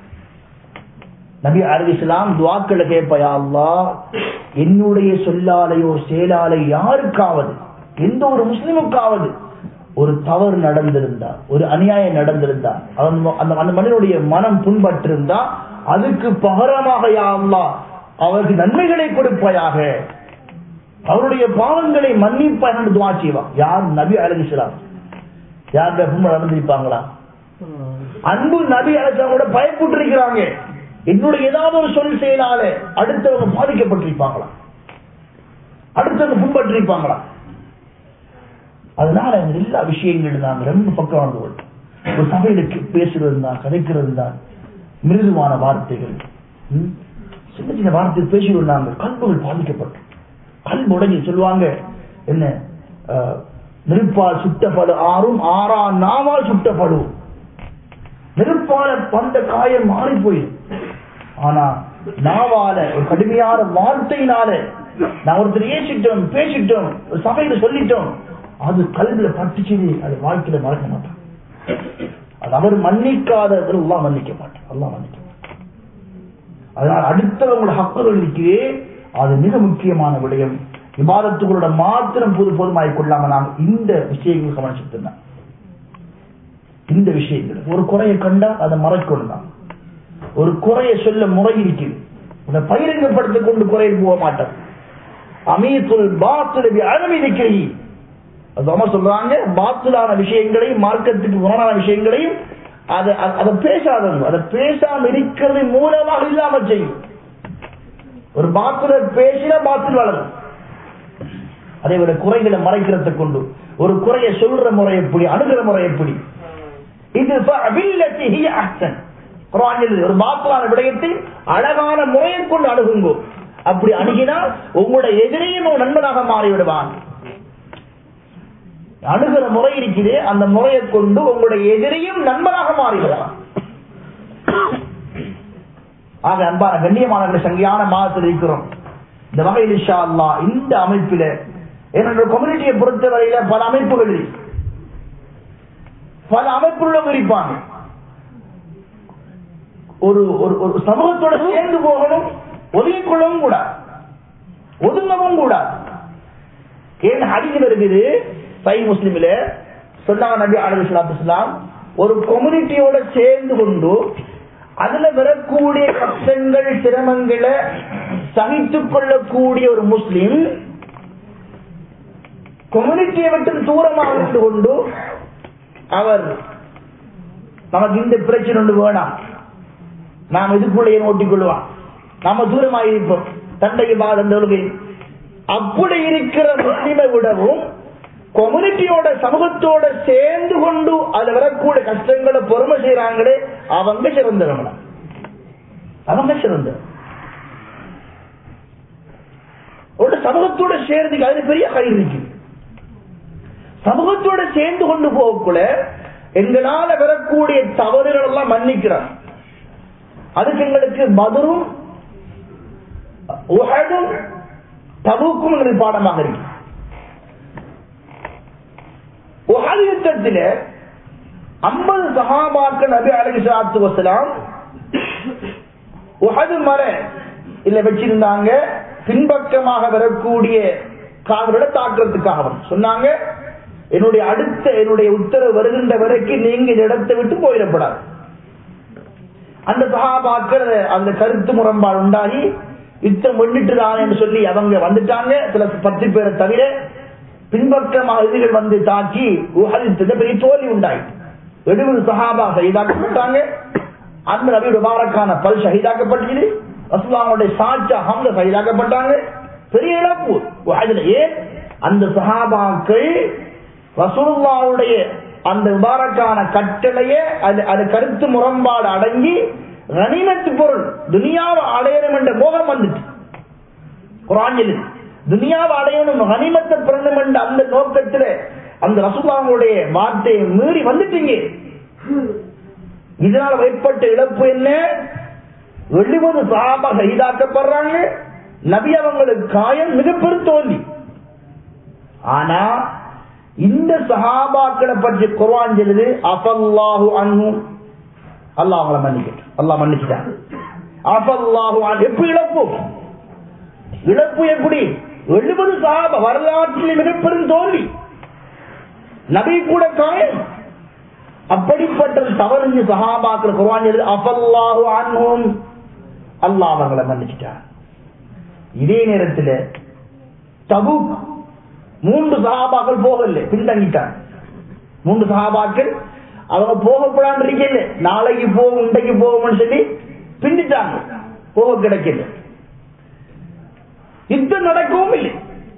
நபி அலிஸ்லாம் துவாக்களை கேட்பயா அல்லாஹ் என்னுடைய சொல்லாலையோ செயலாலை யாருக்காவது எந்த ஒரு முஸ்லிமுக்காவது ஒரு தவறு நடந்திருந்தா ஒரு அநியாயம் நடந்திருந்தா அவன் அந்த அந்த மனிதனுடைய மனம் புண்பட்டிருந்தா அதுக்கு பகரமாக யா அல்லாஹ் அவருக்கு நன்மைகளை கொடுப்பாயாக அவருடைய பாவங்களை மன்னிப்பாய் என்று துவா செய்வான் யார் நபி அலிஸ்லாம் யார் நடந்திருப்பாங்களா அன்பு நபி அலிஸ்லாமோட பயப்பட்டு இருக்கிறாங்க என்னுடைய ஏதாவது ஒரு சொல் செயலால அடுத்தவங்க பாதிக்கப்பட்டிருப்பாங்களா அடுத்தவங்க புண்பட்டிருப்பாங்களா அதனால இந்த எல்லா விஷயங்களும் நாங்க ரொம்ப பக்கம் வாழ்ந்து கொள்ளும் ஒரு சபையிலுக்கு பேசுறது தான் கதைக்கிறது தான் மிருதுவான வார்த்தைகள் ம்? சின்ன சின்ன வார்த்தை பேசுவது நாங்க கல்புகள் பாதிக்கப்பட்டு கல் உடஞ்சி சொல்லுவாங்க என்ன அஹ், நெருப்பால் சுட்டப்படு ஆறும் ஆறா நாவால் சுட்டப்படும் நெருப்பால வந்த காயம் மாறி போயிடும் ஆனா நாவால ஒரு கடுமையான வார்த்தையினால நான் ஒருத்தர் ஏசிட்டோம் பேசிட்டோம் ஒரு சபையில சொல்லிட்டோம் அது கல்வியில பட்டுச்சு அது வாழ்க்கையில மறக்க மாட்டான் அது அவர் மன்னிக்காதவர் எல்லாம் மன்னிக்க மாட்டான் எல்லாம் மன்னிக்க மாட்டான் அதனால் அடுத்தவங்களோட ஹக்குகள் இருக்கிறே அது மிக முக்கியமான விடயம் விவாதத்துகளோட மாத்திரம் பொது பொதுமாய் கொள்ளாம நாம் இந்த விஷயங்கள் கவனிச்சுட்டு இந்த விஷயங்கள் ஒரு குறையை கண்டா அதை மறைக்கணும் தான் ஒரு குறையை சொல்ல முறை இருக்குது அதை பகிரங்கப்படுத்திக் கொண்டு குறையில் போக மாட்டார் அமீத்துல் பாத்துலபி அழமிதிக்கை அது அம்மா சொல்றாங்க பாத்துலான விஷயங்களையும் மார்க்கத்துக்கு முரணான விஷயங்களையும் அதை அதை பேசாதவங்க அதை பேசாம இருக்கிறது மூலமாக இல்லாம செய்யும் ஒரு பாத்துல பேசினா பாத்தில் வளரும் அதே விட குறைகளை மறைக்கிறத கொண்டு ஒரு குறையை சொல்ற முறை எப்படி அணுகிற முறை எப்படி இது ஒரு பாத்திலான விடயத்தை அழகான முறையை கொண்டு அணுகுங்கோ அப்படி அணுகினால் உங்களுடைய எதிரையும் நண்பனாக மாறிவிடுவான் அணுகிற முறை இருக்குது அந்த முறையை கொண்டு உங்களுடைய எதிரையும் நண்பனாக மாறிவிடலாம் ஆக அன்பான கண்ணியமான சங்கையான மாதத்தில் இருக்கிறோம் இந்த வகையில் இஷா அல்லா இந்த அமைப்பில என்னோட கம்யூனிட்டியை பொறுத்தவரையில பல அமைப்புகள் இருக்கு பல அமைப்புகளும் இருப்பாங்க ஒரு ஒரு சமூகத்தோட சேர்ந்து போகணும் ஒதுங்கிக் கொள்ளவும் கூடாது ஒதுங்கவும் கூடாது ஏன் ஹரிஜன் இருக்குது சை முஸ்லிமில சொன்னாங்க நபி அலி இஸ்லாம் ஒரு கம்யூனிட்டியோட சேர்ந்து கொண்டு அதுல வரக்கூடிய கஷ்டங்கள் சிரமங்களை சகித்துக் கொள்ளக்கூடிய ஒரு முஸ்லிம் கம்யூனிட்டியை விட்டு தூரமாக இருந்து கொண்டு அவர் நமக்கு இந்த பிரச்சனை ஒன்று வேணாம் நாம் இதுக்குள்ளேயே ஓட்டிக் கொள்வான் நாம தூரமாக இருப்போம் தண்டைக்கு பாதம் அப்படி இருக்கிற முஸ்லிமை விடவும் கம்யூனிட்டியோட சமூகத்தோட சேர்ந்து கொண்டு அதுல வரக்கூடிய கஷ்டங்களை பொறுமை செய்யறாங்களே அவங்க சிறந்தவங்கள அவங்க சிறந்த ஒரு சமூகத்தோட சேர்ந்து அது பெரிய கயிறு இருக்கு சமூகத்தோட சேர்ந்து கொண்டு போகக்குள்ள எங்களால வரக்கூடிய தவறுகள் எல்லாம் மன்னிக்கிறார் அதுக்கு எங்களுக்கு மதுரும் உகடும் தபுக்கும் எங்களுக்கு பாடமாக இருக்கு உகது யுத்தத்தில் ஐம்பது சகாபாக்கள் நபி அலி சாத்து வசலாம் உகது மலை இல்ல வச்சிருந்தாங்க பின்பக்கமாக வரக்கூடிய காதலோட தாக்குறதுக்காக சொன்னாங்க என்னுடைய அடுத்த என்னுடைய உத்தரவு வருகின்ற வரைக்கும் நீங்க இந்த இடத்தை விட்டு போயிடப்படாது அந்த சகாபாக்கள் அந்த கருத்து முரண்பாடு உண்டாகி யுத்தம் பண்ணிட்டு என்று சொல்லி அவங்க வந்துட்டாங்க சில பத்து பேரை தவிர பின்பக்கமாக எதிரிகள் வந்து தாக்கி உகதித்தது பெரிய தோல்வி உண்டாயிட்டு எழுபது சஹாபா சகிதாக்கப்பட்டாங்க அந்த நபி முபாரக்கான பல் ஷஹீதாக்கப்பட்டது அஸ்லாமுடைய சாட்சா ஹம்த சகிதாக்கப்பட்டாங்க பெரிய இழப்பு அதுல ஏன் அந்த சஹாபாக்கள் ரசூலுல்லாவுடைய அந்த முபாரக்கான கட்டளையே அது அது கருத்து முரண்பாடு அடங்கி கனிமத்து பொருள் துனியாவை அடையணும் என்ற மோகம் வந்துட்டு குரானில் துனியாவை அடையணும் கனிமத்தை பெறணும் என்ற அந்த நோக்கத்தில் அந்த ரசூல்லாவுடைய வார்த்தையை மீறி வந்துட்டீங்க இதனால் ஏற்பட்ட இழப்பு என்ன எழுபது சாபா கைதாக்கப்படுறாங்க நபி அவங்களுக்கு காயம் மிகப்பெரும் தோல்வி ஆனா இந்த சஹாபாக்களை பற்றி குர்வான் சொல்லுது அஃபல்லாஹு அன்ஹும் அல்லாஹ் அவங்கள மன்னிக்கட்டும் அல்லாஹ் மன்னிச்சுட்டாங்க அஃபல்லாஹு அன் எப்படி இழப்பு இழப்பு எப்படி எழுபது சஹாபா வரலாற்றில் மிகப்பெரும் தோல்வி நபி கூட காயம் அப்படிப்பட்ட தவறு சஹாபாக்கள் குர்வான் சொல்லுது அஃபல்லாஹு அன்ஹும் அல்லாஹ் அவங்களை மன்னிச்சுட்டாங்க இதே நேரத்தில் தபுக் மூன்று சகாபாக்கள் போகல பின்தங்கிட்டாங்க மூன்று சகாபாக்கள் அவங்க போகக்கூடாது இருக்கல நாளைக்கு போகும் இன்றைக்கு போகும்னு சொல்லி பின்னிட்டாங்க போக கிடைக்கல யுத்தம் நடக்கவும் இல்லை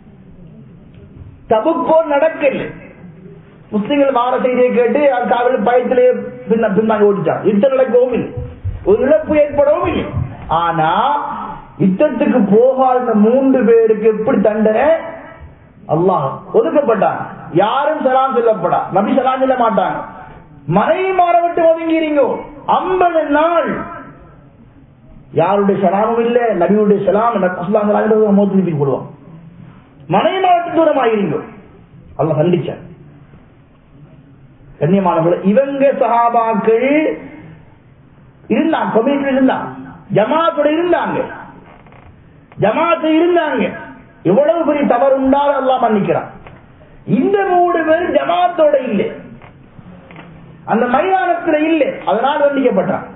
தபுக்கோ நடக்கல முஸ்லிம்கள் வார செய்தியை கேட்டு காவல் பயத்திலே பின்ன பின்னாங்க ஓடிட்டாங்க யுத்தம் நடக்கவும் இல்லை ஒரு இழப்பு ஏற்படவும் இல்லை ஆனா யுத்தத்துக்கு போகாத மூன்று பேருக்கு எப்படி தண்டனை அல்லாஹ் ஒதுக்கப்பட்டாங்க யாரும் சலாம் சொல்லப்படா நபி சலாம் சொல்ல மாட்டாங்க மனைவி மாற விட்டு ஒதுங்கிறீங்க ஐம்பது நாள் யாருடைய சலாமும் இல்ல நபியுடைய சலாம் மோதி திருப்பி போடுவான் மனைவி மாவட்ட தூரம் ஆயிருங்க அல்ல கண்டிச்சார் கண்ணியமானவர்கள் இவங்க சஹாபாக்கள் இருந்தாங்க கம்யூனிட்டி இருந்தாங்க ஜமாத்தோட இருந்தாங்க ஜமாத்து இருந்தாங்க எவ்வளவு பெரிய தவறு உண்டாலும் எல்லாம் மன்னிக்கிறான் இந்த மூணு பேர் ஜமாத்தோட இல்லை அந்த மைதானத்தில் இல்லை அதனால் தண்டிக்கப்பட்டான்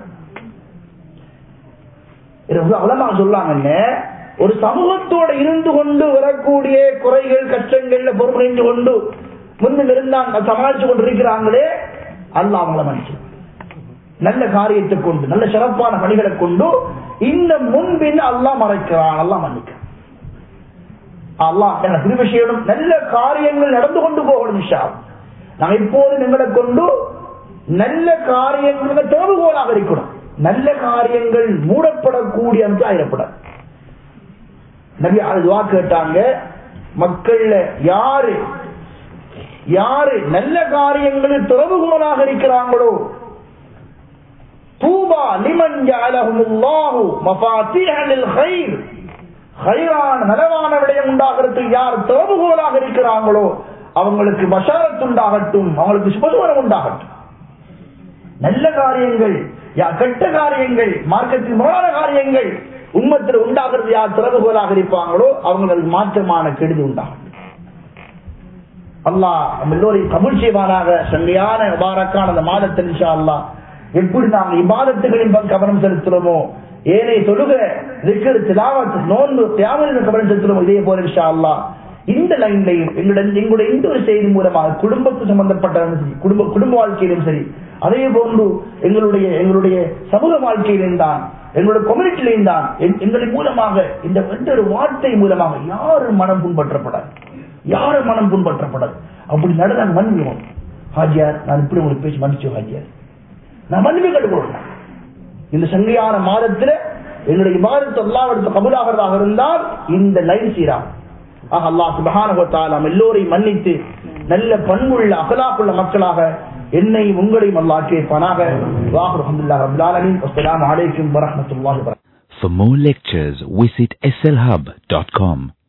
அவ்வளவு சொல்லாங்க ஒரு சமூகத்தோட இருந்து கொண்டு வரக்கூடிய குறைகள் கஷ்டங்கள்ல பொறுமைந்து கொண்டு முன்னும் இருந்தாங்க சமாளிச்சு கொண்டு இருக்கிறாங்களே அல்ல அவங்கள மன்னிச்சு நல்ல காரியத்தை கொண்டு நல்ல சிறப்பான பணிகளை கொண்டு இந்த முன்பின் அல்லா மறைக்கிறான் அல்லா மன்னிக்கிறான் அல்லாஹ் என திருவிஷயம் நல்ல காரியங்கள் நடந்து கொண்டு போகணும் விஷா நாம் இப்போது எங்களை கொண்டு நல்ல காரியங்கள் தேர்வுகோலாக இருக்கணும் நல்ல காரியங்கள் மூடப்படக்கூடிய அமைப்பு ஆயிடப்படாது நபி அதுவா கேட்டாங்க மக்கள்ல யாரு யாரு நல்ல காரியங்களில் திறவுகோலாக இருக்கிறாங்களோ தூபா லிமன் ஜஅலஹுமுல்லாஹு மஃபாத்திஹல் கைர் ஹைரான நலவான விடயம் உண்டாகிறதுக்கு யார் திறவுகோலாக இருக்கிறாங்களோ அவங்களுக்கு பஷாரத் உண்டாகட்டும் அவங்களுக்கு சுபசுவரம் உண்டாகட்டும் நல்ல காரியங்கள் கெட்ட காரியங்கள் மார்க்கத்தில் முரணான காரியங்கள் உண்மத்தில் உண்டாகிறது யார் திறவுகோலாக இருப்பாங்களோ அவங்களுக்கு மாற்றமான கெடுதி உண்டாகட்டும் அல்லாஹ் நம்ம எல்லோரையும் கபுல் செய்வானாக சங்கையான முபாரக்கான அந்த மாதத்தில் இன்ஷா அல்லாஹ் எப்படி நாங்கள் இபாதத்துகளின் பக்கம் கவனம் செலுத்துறோமோ ஏனைய தொழுக இருக்கிற திலாவத் நோன்பு தியாமல் கவனம் செலுத்துறோமோ இதே போல இன்ஷா அல்லாஹ் இந்த லைன்லையும் எங்களுடைய எங்களுடைய இந்த ஒரு செய்தி மூலமாக குடும்பத்து சம்பந்தப்பட்டாலும் சரி குடும்ப குடும்ப வாழ்க்கையிலும் சரி அதே போன்று எங்களுடைய எங்களுடைய சமூக வாழ்க்கையிலும் தான் எங்களுடைய கம்யூனிட்டிலையும் தான் எங்களின் மூலமாக இந்த எந்த ஒரு வார்த்தை மூலமாக யாரும் மனம் புண்பற்றப்படாது யாரும் மனம் புண்பற்றப்படாது அப்படி நடந்த மன்னிவோம் ஹாஜியார் நான் இப்படி உங்களுக்கு பேசி மன்னிச்சோம் ஹாஜியார் நான் மன்னிப்பு கட்டுக்கொள்ளலாம் இந்த சங்கையான மாதத்துல எங்களுடைய மாதத்தை எல்லாவிடத்து கபுலாகிறதாக இருந்தால் இந்த லைன் சீரா ஆக அல்லாஹ் சுபஹானவத்தால் நாம் எல்லோரையும் மன்னித்து நல்ல பண்புள்ள அகலாக்குள்ள மக்களாக என்னையும் உங்களையும் அல்லாஹ் கேட்பானாக வாஹர் அஹமதுல்லாஹ் ரபுல் ஆலமீன் அஸ்ஸலாமு அலைக்கும் வரஹ்மத்துல்லாஹி வபரகாத்துஹு For more lectures, visit slhub.com.